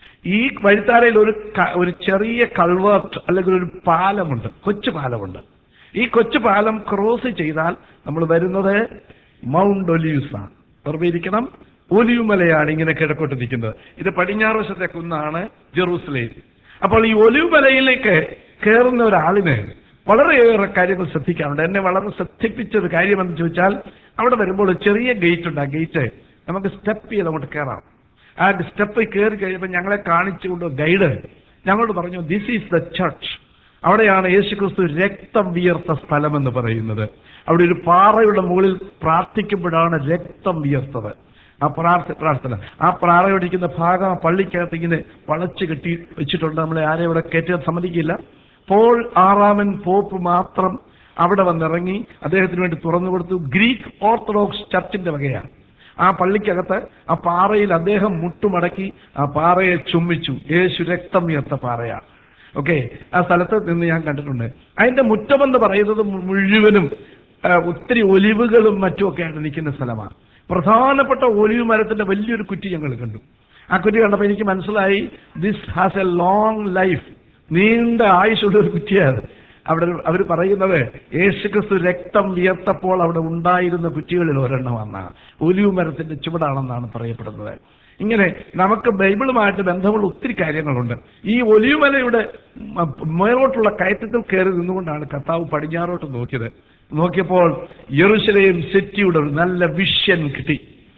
Speaker 1: ഈ വഴിത്താരയിൽ ഒരു ക- ഒരു ചെറിയ കൾവേർട്ട് അല്ലെങ്കിൽ ഒരു പാലമുണ്ട് കൊച്ചു പാലമുണ്ട് ഈ കൊച്ചു പാലം ക്രോസ് ചെയ്താൽ നമ്മൾ വരുന്നത് മൗണ്ട് ഒലീവ്സ് ആണ് ഓർമ്മയിരിക്കണം ഒലിവ് മലയാണ് ഇങ്ങനെ കിഴക്കോട്ട് നിൽക്കുന്നത് ഇത് പടിഞ്ഞാറ് വശത്തെ കുന്നാണ് ജെറൂസലേം അപ്പോൾ ഈ ഒലിവ് മലയിലേക്ക് കയറുന്ന ഒരാളിന് വളരെയേറെ കാര്യങ്ങൾ ശ്രദ്ധിക്കാറുണ്ട് എന്നെ വളരെ ശ്രദ്ധിപ്പിച്ച ഒരു കാര്യമെന്ന് ചോദിച്ചാൽ അവിടെ വരുമ്പോൾ ഒരു ചെറിയ ഗേറ്റ് ഉണ്ട് ആ ഗേറ്റ് നമുക്ക് സ്റ്റെപ്പ് ചെയ്ത് അങ്ങോട്ട് കയറാം ആ സ്റ്റെപ്പ് കയറി കഴിയുമ്പോൾ ഞങ്ങളെ കാണിച്ചുകൊണ്ട് ഗൈഡ് ഞങ്ങളോട് പറഞ്ഞു ദിസ് ഈസ് ദ ചർച്ച് അവിടെയാണ് യേശുക്രിസ്തു രക്തം വിയർത്ത സ്ഥലമെന്ന് പറയുന്നത് അവിടെ ഒരു പാറയുടെ മുകളിൽ പ്രാർത്ഥിക്കുമ്പോഴാണ് രക്തം വിയർത്തത് ആ പ്രാർത്ഥ പ്രാർത്ഥന ആ പ്രാറയൊടിക്കുന്ന ഭാഗം ആ പള്ളിക്കകത്ത് ഇങ്ങനെ വളച്ച് കെട്ടി വെച്ചിട്ടുണ്ട് നമ്മളെ ആരെയും ഇവിടെ കയറ്റാൻ സമ്മതിക്കില്ല പോൾ ആറാമൻ പോപ്പ് മാത്രം അവിടെ വന്നിറങ്ങി അദ്ദേഹത്തിന് വേണ്ടി തുറന്നു കൊടുത്തു ഗ്രീക്ക് ഓർത്തഡോക്സ് ചർച്ചിന്റെ വകയാണ് ആ പള്ളിക്കകത്ത് ആ പാറയിൽ അദ്ദേഹം മുട്ടുമടക്കി ആ പാറയെ ചുംബിച്ചു യേശു രക്തം ഉയർത്ത പാറയാണ് ഓക്കെ ആ സ്ഥലത്ത് നിന്ന് ഞാൻ കണ്ടിട്ടുണ്ട് അതിന്റെ മുറ്റമെന്ന് പറയുന്നത് മു- മുഴുവനും ആ, ഒത്തിരി ഒലിവുകളും മറ്റുമൊക്കെയാണ് നിൽക്കുന്ന സ്ഥലമാണ് പ്രധാനപ്പെട്ട ഒലിവ് മരത്തിന്റെ വലിയൊരു കുറ്റി ഞങ്ങൾ കണ്ടു ആ കുറ്റി കണ്ടപ്പോൾ എനിക്ക് മനസ്സിലായി this has a long life നീണ്ട ആയുസുള്ള ഒരു കുറ്റിയാണ് അവിടെ അവർ പറയുന്നത് യേശുക്രിസ്തു രക്തം വിയർത്തപ്പോൾ അവിടെ ഉണ്ടായിരുന്ന കുറ്റികളിൽ ഒരെണ്ണമാണ് ഒലിവ് മരത്തിന്റെ ചുവടാണെന്നാണ് പറയപ്പെടുന്നത് ഇങ്ങനെ നമുക്ക് ബൈബിളുമായിട്ട് ബന്ധമുള്ള ഒത്തിരി കാര്യങ്ങളുണ്ട് ഈ ഒലിവ് മലയുടെ മ- മേലോട്ടുള്ള കയറ്റത്തിൽ കയറി നിന്നുകൊണ്ടാണ് കർത്താവ് പടിഞ്ഞാറോട്ട് നോക്കിയത് നോക്കിയപ്പോൾ യെറുശലേം സിറ്റിയുടെ ഒരു നല്ല വിഷൻ കിട്ടി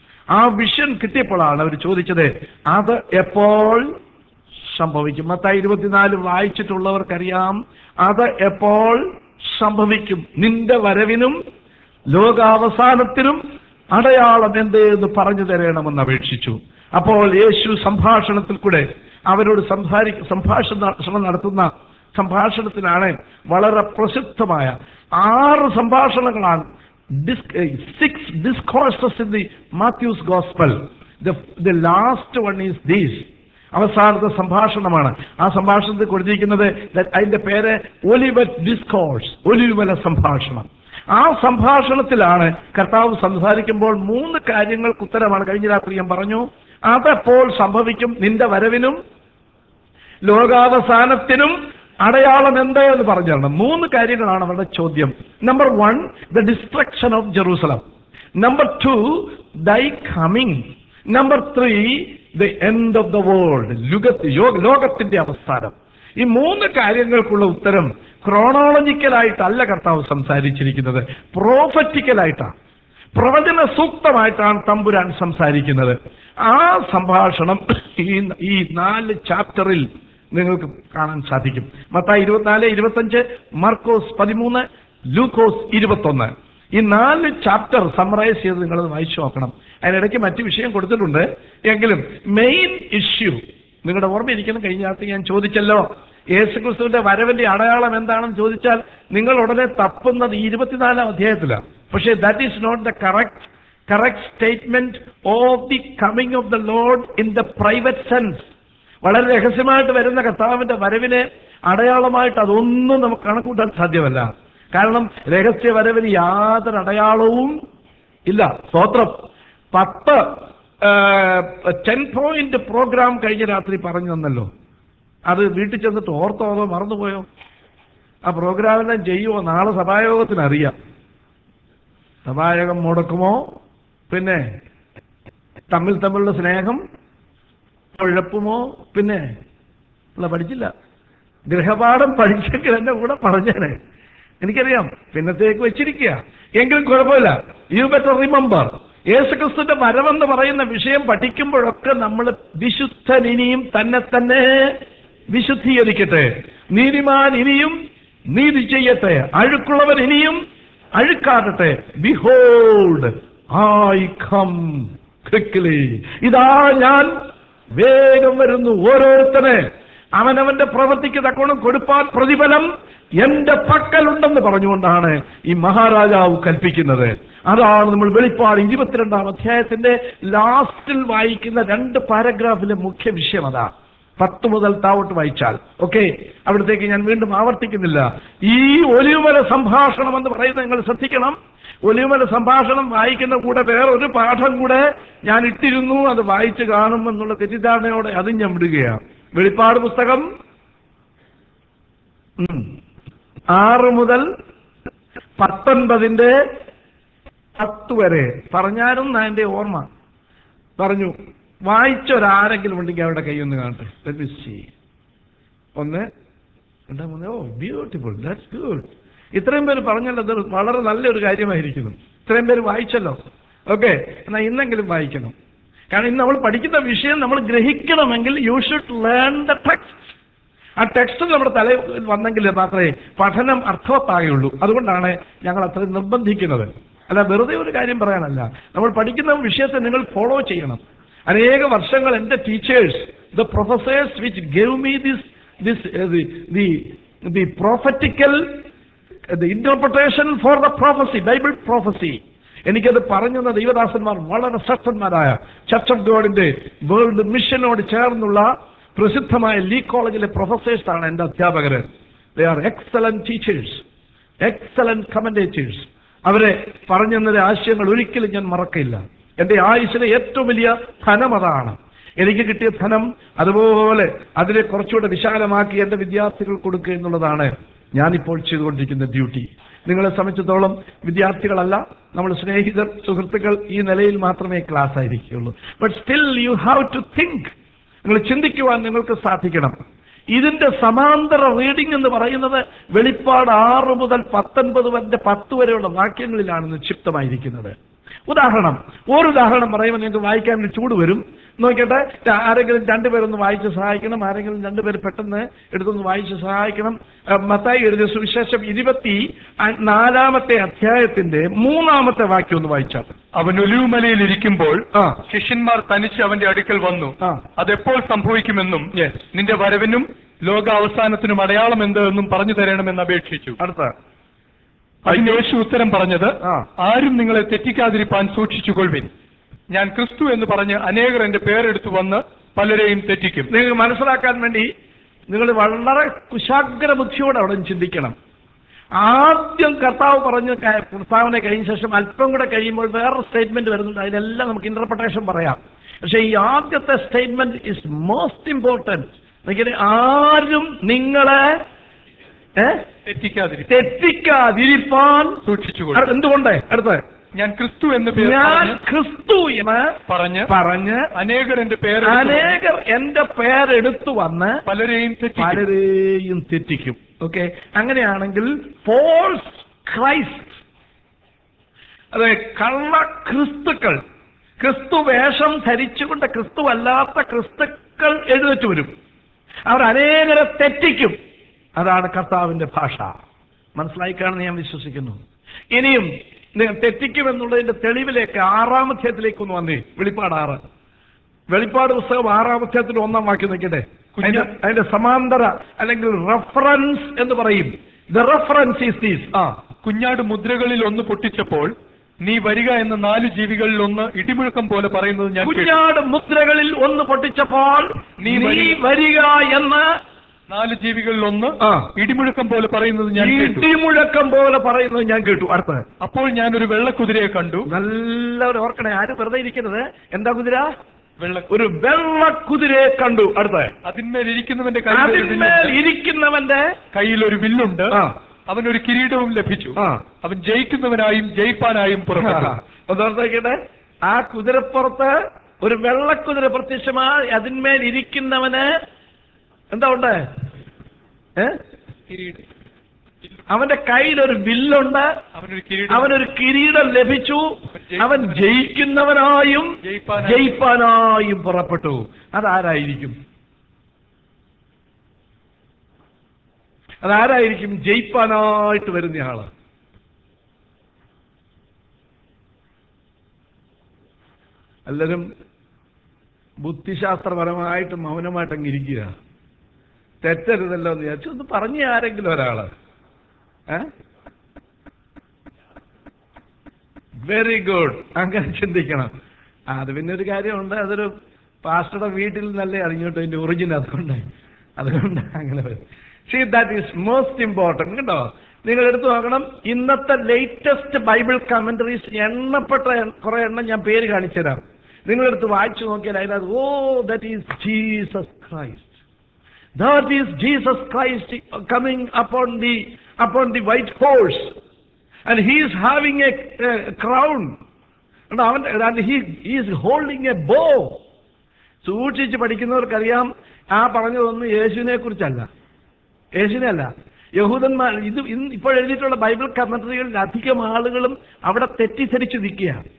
Speaker 1: ആ വിഷൻ കിട്ടിയപ്പോഴാണ് അവർ ചോദിച്ചത് അത് എപ്പോൾ സംഭവിക്കും മത്തായി ഇരുപത്തിനാല് വായിച്ചിട്ടുള്ളവർക്കറിയാം അത് എപ്പോൾ സംഭവിക്കും നിന്റെ വരവിനും ലോകാവസാനത്തിനും അടയാളം എന്ത് എന്ന് പറഞ്ഞു തരണമെന്ന് അപേക്ഷിച്ചു അപ്പോൾ യേശു സംഭാഷണത്തിൽ കൂടെ അവരോട് സംസാരി സംഭാഷണം നടത്തുന്ന സംഭാഷണത്തിലാണ് വളരെ പ്രസിദ്ധമായ ആറ് സംഭാഷണങ്ങളാണ് six discourses in the Matthew's gospel the last one is these അവസാനത്തെ സംഭാഷണമാണ് ആ സംഭാഷണത്തിൽ കൊടുത്തിരിക്കുന്നത് that അതിന്റെ പേര് ഒലിവറ്റ് ഡിസ്കോഴ്സ് ഒലിവല സംഭാഷണം ആ സംഭാഷണത്തിലാണ് കർത്താവ് സംസാരിക്കുമ്പോൾ മൂന്ന് കാര്യങ്ങൾക്ക് ഉത്തരമാണ് കഴിഞ്ഞ രാത്രി ഞാൻ പറഞ്ഞു അതെപ്പോൾ സംഭവിക്കും നിന്റെ വരവിനും ലോകാവസാനത്തിനും അടയാളം എന്ത് എന്ന് പറഞ്ഞു തരണം മൂന്ന് കാര്യങ്ങളാണ് അവരുടെ ചോദ്യം number one the destruction of Jerusalem number two thy coming number three the end of the world ലോകത്തിന്റെ അവസാനം ഈ മൂന്ന് കാര്യങ്ങൾക്കുള്ള ഉത്തരം ക്രോണോളജിക്കലായിട്ടല്ല കർത്താവ് സംസാരിച്ചിരിക്കുന്നത് പ്രോഫറ്റിക്കലായിട്ടാണ് പ്രവചന സൂക്തമായിട്ടാണ് തമ്പുരാൻ സംസാരിക്കുന്നത് ആ സംഭാഷണം ഈ ഈ നാല് ചാപ്റ്ററിൽ നിങ്ങൾക്ക് കാണാൻ സാധിക്കും മത്തായി ഇരുപത്തിനാല് ഇരുപത്തഞ്ച് മർക്കോസ് പതിമൂന്ന് ലൂക്കോസ് ഇരുപത്തൊന്ന് ഈ നാല് ചാപ്റ്റർ സമ്മറൈസ് ചെയ്ത് നിങ്ങളത് വായിച്ചു നോക്കണം അതിനിടയ്ക്ക് മറ്റു വിഷയം കൊടുത്തിട്ടുണ്ട് എങ്കിലും മെയിൻ ഇഷ്യൂ നിങ്ങളുടെ ഓർമ്മയിരിക്കണം കഴിഞ്ഞ രാത്രി ഞാൻ ചോദിച്ചല്ലോ യേശുക്രിസ്തുവിന്റെ വരവിന്റെ അടയാളം എന്താണെന്ന് ചോദിച്ചാൽ നിങ്ങൾ ഉടനെ തപ്പുന്നത് ഈ ഇരുപത്തിനാലാം അധ്യായത്തിലാണ് പക്ഷേ that is not the correct correct statement of the coming of the lord in the private sense വളരെ രഹസ്യമായിട്ട് വരുന്ന കർത്താവിന്റെ വരവിനെ അടയാളമായിട്ട് അതൊന്നും നമുക്ക് കണക്കൂട്ടാൻ സാധ്യമല്ല കാരണം രഹസ്യ വരവിന് യാതൊരു അടയാളവും ഇല്ല സ്തോത്രം പത്ത് ടെൻ പോയിന്റ് പ്രോഗ്രാം കഴിഞ്ഞ രാത്രി പറഞ്ഞു തന്നല്ലോ അത് വീട്ടിൽ ചെന്നിട്ട് ഓർത്തോ അതോ മറന്നുപോയോ ആ പ്രോഗ്രാമെല്ലാം ചെയ്യുമോ നാളെ സഭായോഗത്തിന് അറിയാം സഭായോഗം മുടക്കുമോ പിന്നെ തമ്മിൽ തമ്മിലുള്ള സ്നേഹം കുഴപ്പമോ പിന്നെ ഉള്ള പഠിച്ചില്ല ഗൃഹപാഠം പഠിച്ചെങ്കിൽ എന്റെ കൂടെ പറഞ്ഞേനെ എനിക്കറിയാം പിന്നത്തേക്ക് വെച്ചിരിക്കുക എങ്കിലും കുഴപ്പമില്ല യു ബെറ്റർ റിമെമ്പർ യേശുക്രിസ്തുവിന്റെ വരവെന്ന് പറയുന്ന വിഷയം പഠിക്കുമ്പോഴൊക്കെ നമ്മൾ വിശുദ്ധൻ ഇനിയും തന്നെ തന്നെ വിശുദ്ധീകരിക്കട്ടെ നീതിമാൻ ഇനിയും നീതി ചെയ്യട്ടെ അഴുക്കുള്ളവൻ ഇനിയും അഴുക്കാകട്ടെ ബിഹോൾഡ് ഐ കം ക്വിക്ലി ഇതാ ഞാൻ വേഗം വരുന്നു ഓരോരുത്തരെ അവനവന്റെ പ്രവൃത്തിക്ക് തക്കോണം കൊടുപ്പാൻ പ്രതിഫലം എന്റെ പക്കലുണ്ടെന്ന് പറഞ്ഞുകൊണ്ടാണ് ഈ മഹാരാജാവ് കൽപ്പിക്കുന്നത് അതാണ് നമ്മൾ വെളിപ്പാട് ഇരുപത്തിരണ്ടാം അധ്യായത്തിന്റെ ലാസ്റ്റിൽ വായിക്കുന്ന രണ്ട് പാരഗ്രാഫിലെ മുഖ്യ വിഷയം അതാ പത്ത് മുതൽ താവോട്ട് വായിച്ചാൽ ഓക്കെ അവിടത്തേക്ക് ഞാൻ വീണ്ടും ആവർത്തിക്കുന്നില്ല ഈ ഒലിവുമല സംഭാഷണം എന്ന് പറയുന്നത് നിങ്ങൾ ശ്രദ്ധിക്കണം ഒലിവുമല സംഭാഷണം വായിക്കുന്ന കൂടെ വേറൊരു പാഠം കൂടെ ഞാൻ ഇട്ടിരുന്നു അത് വായിച്ചു കാണുമെന്നുള്ള തെറ്റിദ്ധാരണയോടെ അതും ഞാൻ വിടുകയാണ് വെളിപ്പാട് പുസ്തകം ഉം. ആറ് മുതൽ പത്തൊൻപതിന്റെ പത്ത് വരെ പറഞ്ഞാലും എന്റെ ഓർമ്മ പറഞ്ഞു വായിച്ചൊരാരെങ്കിലും ഉണ്ടെങ്കിൽ അവരുടെ കൈയൊന്ന് കാണട്ടെ Let me see. ഒന്ന് രണ്ടാ മൂന്ന് ഓ ബ്യൂട്ടിഫുൾ ദാറ്റ്സ് ഗുഡ് ഇത്രയും പേര് പറഞ്ഞല്ലോ അത് വളരെ നല്ലൊരു കാര്യമായിരിക്കുന്നു ഇത്രയും പേര് വായിച്ചല്ലോ ഓക്കെ എന്നാൽ ഇന്നെങ്കിലും വായിക്കണം കാരണം ഇന്ന് നമ്മൾ പഠിക്കുന്ന വിഷയം നമ്മൾ ഗ്രഹിക്കണമെങ്കിൽ you should learn the text ആ ടെക്സ്റ്റ് നമ്മുടെ തലയിൽ വന്നെങ്കിൽ മാത്രമേ പഠനം അർത്ഥവത്താകുള്ളൂ അതുകൊണ്ടാണ് ഞങ്ങൾ അത്രയും നിർബന്ധിക്കുന്നത് അല്ല വെറുതെ ഒരു കാര്യം പറയാനല്ല നമ്മൾ പഠിക്കുന്ന വിഷയത്തെ നിങ്ങൾ ഫോളോ ചെയ്യണം അനേക വർഷങ്ങൾ എൻ്റെ teachers the professors which gave me this this the the prophetical the interpretation for the prophecy Bible prophecy എനിക്കത് പറഞ്ഞെന്ന ദൈവദാസന്മാർ വളരെ ശ്രേഷ്ഠന്മാരായ ചർച്ച് ഓഫ് ഗോഡിന്റെ വേൾഡ് മിഷനോട് ചേർന്നുള്ള പ്രസിദ്ധമായ ലീ കോളേജിലെ പ്രൊഫസേഴ്സ് ആണ് എൻ്റെ അധ്യാപകര് they are excellent teachers excellent commentators അവരെ പറഞ്ഞെന്ന ആശയങ്ങൾ ഒരിക്കലും ഞാൻ മറക്കില്ല എൻ്റെ ആയുഷിലെ ഏറ്റവും വലിയ ധനം അതാണ് എനിക്ക് കിട്ടിയ ധനം അതുപോലെ അതിനെ കുറച്ചുകൂടെ വിശാലമാക്കി എൻ്റെ വിദ്യാർത്ഥികൾ കൊടുക്കുക എന്നുള്ളതാണ് ഞാനിപ്പോൾ ചെയ്തുകൊണ്ടിരിക്കുന്ന ഡ്യൂട്ടി നിങ്ങളെ സംബന്ധിച്ചിടത്തോളം വിദ്യാർത്ഥികളല്ല നമ്മൾ സ്നേഹിതർ സുഹൃത്തുക്കൾ ഈ നിലയിൽ മാത്രമേ ക്ലാസ് ആയിരിക്കുകയുള്ളൂ but still you have to think നിങ്ങൾ ചിന്തിക്കുവാൻ നിങ്ങൾക്ക് സാധിക്കണം ഇതിന്റെ സമാന്തര റീഡിംഗ് എന്ന് പറയുന്നത് വെളിപ്പാട് ആറ് മുതൽ പത്തൊൻപത് വരെ പത്ത് വരെയുള്ള വാക്യങ്ങളിലാണ് നിക്ഷിപ്തമായിരിക്കുന്നത് ഉദാഹരണം ഒരു ഉദാഹരണം പറയുമ്പോൾ നിങ്ങൾക്ക് വായിക്കാൻ ഒരു ചൂട് വരും നോക്കട്ടെ ആരെങ്കിലും രണ്ടുപേരൊന്ന് വായിച്ച് സഹായിക്കണം ആരെങ്കിലും രണ്ടുപേര് പെട്ടെന്ന് എടുത്തൊന്ന് വായിച്ച് സഹായിക്കണം ആ, മത്തായി എഴുതിയ സുവിശേഷം ഇരുപത്തി അ- നാലാമത്തെ അധ്യായത്തിന്റെ മൂന്നാമത്തെ വാക്യം ഒന്ന് വായിച്ചാൽ
Speaker 2: അവൻ ഒലിവുമലയിൽ ഇരിക്കുമ്പോൾ
Speaker 1: ആ
Speaker 2: ശിഷ്യന്മാർ തനിച്ച് അവന്റെ അടുക്കൽ വന്നു
Speaker 1: ആ
Speaker 2: അതെപ്പോൾ സംഭവിക്കുമെന്നും
Speaker 1: Yes.
Speaker 2: നിന്റെ വരവിനും ലോക അവസാനത്തിനും അടയാളം എന്ത് എന്നും പറഞ്ഞു തരണമെന്ന് അപേക്ഷിച്ചു
Speaker 1: അടുത്ത
Speaker 2: അതിന് യേശു ഉത്തരം പറഞ്ഞത്
Speaker 1: ആ.
Speaker 2: ആരും നിങ്ങളെ തെറ്റിക്കാതിരിപ്പാൻ സൂക്ഷിച്ചുകൊള്ളുവിൻ ഞാൻ ക്രിസ്തു എന്ന് പറഞ്ഞ് അനേകർ എന്റെ പേരെടുത്തു വന്ന് പലരെയും തെറ്റിക്കും
Speaker 1: നിങ്ങൾക്ക് മനസ്സിലാക്കാൻ വേണ്ടി നിങ്ങൾ വളരെ കുശാഗ്ര ബുദ്ധിയോടെ അവിടെ ചിന്തിക്കണം ആദ്യം കർത്താവ് പറഞ്ഞ് ക- പ്രസ്താവന കഴിഞ്ഞ ശേഷം അല്പം കൂടെ കഴിയുമ്പോൾ വേറൊരു സ്റ്റേറ്റ്മെന്റ് വരുന്നുണ്ട് അതിനെല്ലാം നമുക്ക് ഇന്റർപ്രിട്ടേഷൻ പറയാം പക്ഷെ ഈ ആദ്യത്തെ സ്റ്റേറ്റ്മെന്റ് ഇസ് മോസ്റ്റ് ഇമ്പോർട്ടൻറ്റ് ആരും നിങ്ങളെ ഏ?
Speaker 2: തെറ്റിക്കാതിരിപ്പാൻ
Speaker 1: തെറ്റിക്കാതിരിപ്പാൻ
Speaker 2: സൂക്ഷിച്ചുകൊള്ളും
Speaker 1: അത് എന്തുകൊണ്ട് അടുത്ത്
Speaker 2: ഞാൻ ക്രിസ്തു എന്ന് പേര്
Speaker 1: ഞാൻ
Speaker 2: പറഞ്ഞ്
Speaker 1: ക്രിസ്തു എന്ന്
Speaker 2: പറഞ്ഞ്
Speaker 1: പറഞ്ഞ്
Speaker 2: അനേകർ എന്റെ പേരെടുത്തു വന്ന്
Speaker 1: അനേകർ എന്റെ പേരെടുത്തു വന്ന്
Speaker 2: പലരെയും തെറ്റിക്കും
Speaker 1: പലരെയും തെറ്റിക്കും ഓക്കെ അങ്ങനെയാണെങ്കിൽ ഫോൾസ് ക്രൈസ്റ്റ് അതെ കള്ള ക്രിസ്തുക്കൾ ക്രിസ്തു വേഷം ധരിച്ചുകൊണ്ട് ക്രിസ്തു അല്ലാത്ത ക്രിസ്തുക്കൾ എഴുന്നേറ്റ് വരും അവർ അനേകരെ തെറ്റിക്കും അതാണ് കർത്താവിന്റെ ഭാഷ മനസ്സിലായി കാണുന്ന ഞാൻ വിശ്വസിക്കുന്നു ഇനിയും നിങ്ങൾ തെറ്റിക്കുമെന്നുള്ളതിന്റെ തെളിവിലേക്ക് ആറാം അധ്യായത്തിലേക്ക് ഒന്ന് വന്നേ വെളിപ്പാട് ആറ് വെളിപ്പാട് പുസ്തകം ആറാം അധ്യായത്തിൽ ഒന്നാം വാക്യം നിൽക്കട്ടെ അതിന്റെ അതിന്റെ സമാന്തര അല്ലെങ്കിൽ റെഫറൻസ് എന്ന് പറയും ദ റെഫറൻസ് ഈസ് ദീസ് ആ
Speaker 2: കുഞ്ഞാട് മുദ്രകളിൽ ഒന്ന് പൊട്ടിച്ചപ്പോൾ നീ വരിക എന്ന നാല് ജീവികളിൽ ഒന്ന് ഇടിമുഴക്കം പോലെ പറയുന്നത് ഞാൻ കേട്ടു.
Speaker 1: കുഞ്ഞാട് മുദ്രകളിൽ ഒന്ന് പൊട്ടിച്ചപ്പോൾ നീ
Speaker 2: നീ
Speaker 1: വരിക എന്ന്
Speaker 2: നാല് ജീവികളിൽ ഒന്ന്
Speaker 1: ആ.
Speaker 2: ഇടിമുഴക്കം പോലെ പറയുന്നത് ഞാൻ കേട്ടു
Speaker 1: ഇടിമുഴക്കം പോലെ പറയുന്നത് ഞാൻ കേട്ടു അടുത്ത
Speaker 2: അപ്പോൾ ഞാൻ ഒരു വെള്ളക്കുതിരയെ കണ്ടു
Speaker 1: നല്ലവരും ഓർക്കണേ ആരും വെറുതെ ഇരിക്കുന്നത് എന്താ കുതിര
Speaker 2: വെള്ള
Speaker 1: ഒരു വെള്ള കുതിരയെ കണ്ടു അടുത്ത
Speaker 2: അതിന്മേൽ ഇരിക്കുന്നവന്റെ കയ്യിൽ ഒരു
Speaker 1: അതിന്മേൽ
Speaker 2: വില്ലുണ്ട്.
Speaker 1: ഇരിക്കുന്നവന്റെ
Speaker 2: കയ്യിൽ ഒരു വില്ലുണ്ട്
Speaker 1: ആ.
Speaker 2: അവനൊരു കിരീടവും ലഭിച്ചു
Speaker 1: ആ.
Speaker 2: അവൻ ജയിക്കുന്നവനായും ജയിപ്പാനായും പുറപ്പെട്ടു
Speaker 1: ഒന്നോർത്തേക്കട്ടെ ആ കുതിരപ്പുറത്ത് ഒരു വെള്ളക്കുതിര പ്രത്യക്ഷമായി അതിന്മേൽ ഇരിക്കുന്നവന് എന്താ ഉണ്ട് ഏ
Speaker 2: കിരീടം
Speaker 1: അവന്റെ കയ്യിൽ ഒരു വില്ലുണ്ട്
Speaker 2: അവനൊരു കിരീടം
Speaker 1: അവനൊരു കിരീടം ലഭിച്ചു അവൻ ജയിക്കുന്നവനായും
Speaker 2: ജയിപ്പാനായും.
Speaker 1: ജയിപ്പാനായും പുറപ്പെട്ടു അതാരായിരിക്കും അതാരായിരിക്കും ജയിപ്പാനായിട്ട് വരുന്നയാള് എല്ലാവരും ബുദ്ധിശാസ്ത്രപരമായിട്ട് മൗനമായിട്ട് അങ്ങ് ഇരിക്കുക തെറ്റരുതല്ലോ എന്ന് വിചാരിച്ചു ഒന്ന് പറഞ്ഞ ആരെങ്കിലും ഒരാള് വെരി ഗുഡ് അങ്ങനെ ചിന്തിക്കണം ആ, അത് പിന്നെ ഒരു കാര്യമുണ്ട് അതൊരു പാസ്റ്ററുടെ വീട്ടിൽ നിന്നല്ലേ അറിഞ്ഞോട്ട് അതിന്റെ ഒറിജിൻ അതുകൊണ്ട് അതുകൊണ്ട് അങ്ങനെ വരും see that is most important കേട്ടോ നിങ്ങൾ എടുത്തു നോക്കണം ഇന്നത്തെ ലേറ്റസ്റ്റ് ബൈബിൾ കമന്ററീസ് എണ്ണപ്പെട്ട കുറെ എണ്ണം ഞാൻ പേര് കാണിച്ചു തരാം നിങ്ങളെടുത്ത് വായിച്ചു നോക്കിയാൽ അതിനകത്ത് oh that is Jesus Christ That is Jesus Christ coming upon the upon the white horse, and he is having a, a crown, and അവൻ and he, he is holding a bow. സൂക്ഷിച്ച് പഠിക്കുന്നവർക്കറിയാം ആ പറഞ്ഞതൊന്നും യേശുവിനെ കുറിച്ചല്ല യേശുവിനെ അല്ല യഹൂദന്മാർ ഇത് ഇന്ന് ഇപ്പോൾ എഴുതിയിട്ടുള്ള ബൈബിൾ കമന്ററികളിൽ അധികം ആളുകളും അവിടെ തെറ്റിദ്ധരിച്ചു നിൽക്കുകയാണ്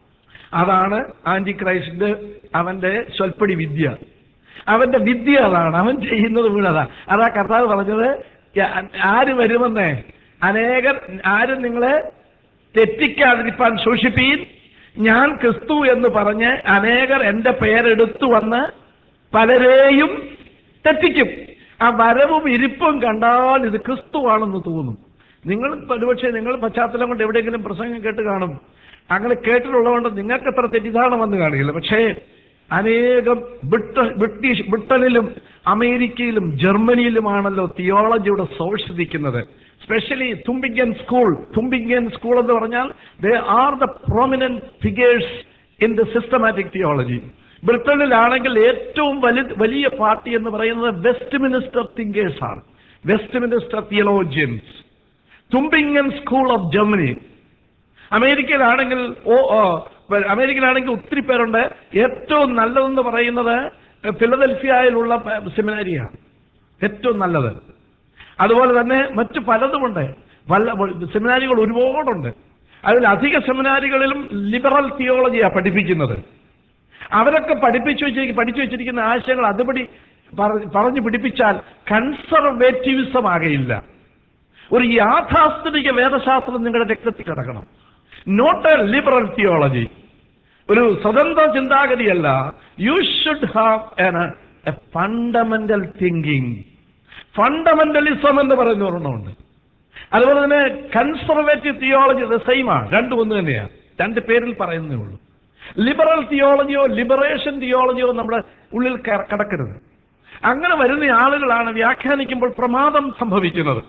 Speaker 1: അതാണ് ആന്റി ക്രൈസ്റ്റിന്റെ അവന്റെ സ്വൽപ്പടി വിദ്യ അവന്റെ വിദ്യ അതാണ് അവൻ ചെയ്യുന്നത് മുഴുവൻ അതാ അതാ കർത്താവ് പറഞ്ഞത് യ- ആര് വരുമെന്നേ അനേകർ ആരും നിങ്ങളെ തെറ്റിക്കാതിരിപ്പാൻ സൂക്ഷിപ്പീൻ ഞാൻ ക്രിസ്തു എന്ന് പറഞ്ഞ് അനേകർ എന്റെ പേരെടുത്തു വന്ന് പലരെയും തെറ്റിക്കും ആ വരവും ഇരിപ്പും കണ്ടാൽ ഇത് ക്രിസ്തുവാണെന്ന് തോന്നും നിങ്ങൾ ഒരുപക്ഷെ നിങ്ങൾ പശ്ചാത്തലം കൊണ്ട് എവിടെയെങ്കിലും പ്രസംഗം കേട്ട് കാണും അങ്ങനെ കേട്ടിട്ടുള്ളതുകൊണ്ട് നിങ്ങൾക്ക് അത്ര തെറ്റിദ്ധാരണ വന്ന് കാണില്ല പക്ഷേ അനേകം ബ്രിട്ട ബ്രിട്ടീഷ് ബ്രിട്ടനിലും അമേരിക്കയിലും ജർമ്മനിയിലുമാണല്ലോ തിയോളജിയുടെ സോഴ്സ് നിൽക്കുന്നത് specially Tubingen school Tubingen school എന്ന് പറഞ്ഞാൽ they are the prominent figures in the systematic theology ബ്രിട്ടനിലാണെങ്കിൽ ഏറ്റവും വലിയ വലിയ പാർട്ടി എന്ന് പറയുന്നത് വെസ്റ്റ് മിനിസ്റ്റർ തിങ്കേഴ്സ് ആണ് Westminster theologians Tubingen school of Germany അമേരിക്കയിലാണെങ്കിൽ ഓ ഓ, അമേരിക്കയിലാണെങ്കിൽ ഒത്തിരി പേരുണ്ട് ഏറ്റവും നല്ലതെന്ന് പറയുന്നത് ഫിലദൽഫിയയിലുള്ള സെമിനാരിയാണ് ഏറ്റവും നല്ലത് അതുപോലെ തന്നെ മറ്റു പലതുമുണ്ട് പല സെമിനാരികൾ ഒരുപാടുണ്ട് അതിൽ അധിക സെമിനാരികളിലും ലിബറൽ തിയോളജിയാണ് പഠിപ്പിക്കുന്നത് അവരൊക്കെ പഠിപ്പിച്ചു വെച്ചിരിക്കുന്ന പഠിച്ചു വെച്ചിരിക്കുന്ന ആശയങ്ങൾ അതുപടി പറ- പറഞ്ഞു പിടിപ്പിച്ചാൽ കൺസർവേറ്റീവിസം ആകയില്ല ഒരു യാഥാസ്ഥിതിക വേദശാസ്ത്രം നിങ്ങളുടെ രക്തത്തിൽ കിടക്കണം നോട്ട് എ ലിബറൽ തിയോളജി ഒരു സ്വതന്ത്ര ചിന്താഗതിയല്ല you should have a fundamental thinking fundamentalism എന്ന് പറയുന്ന ഒരെണ്ണമുണ്ട് അതുപോലെ തന്നെ കൺസർവേറ്റീവ് തിയോളജി സെയിം ആണ് രണ്ടും ഒന്ന് തന്നെയാണ് രണ്ട് പേരിൽ പറയുന്നേ ഉള്ളൂ ലിബറൽ തിയോളജിയോ ലിബറേഷൻ തിയോളജിയോ നമ്മുടെ ഉള്ളിൽ ക- കിടക്കരുത് അങ്ങനെ വരുന്ന ആളുകളാണ് വ്യാഖ്യാനിക്കുമ്പോൾ പ്രമാദം സംഭവിക്കുന്നത്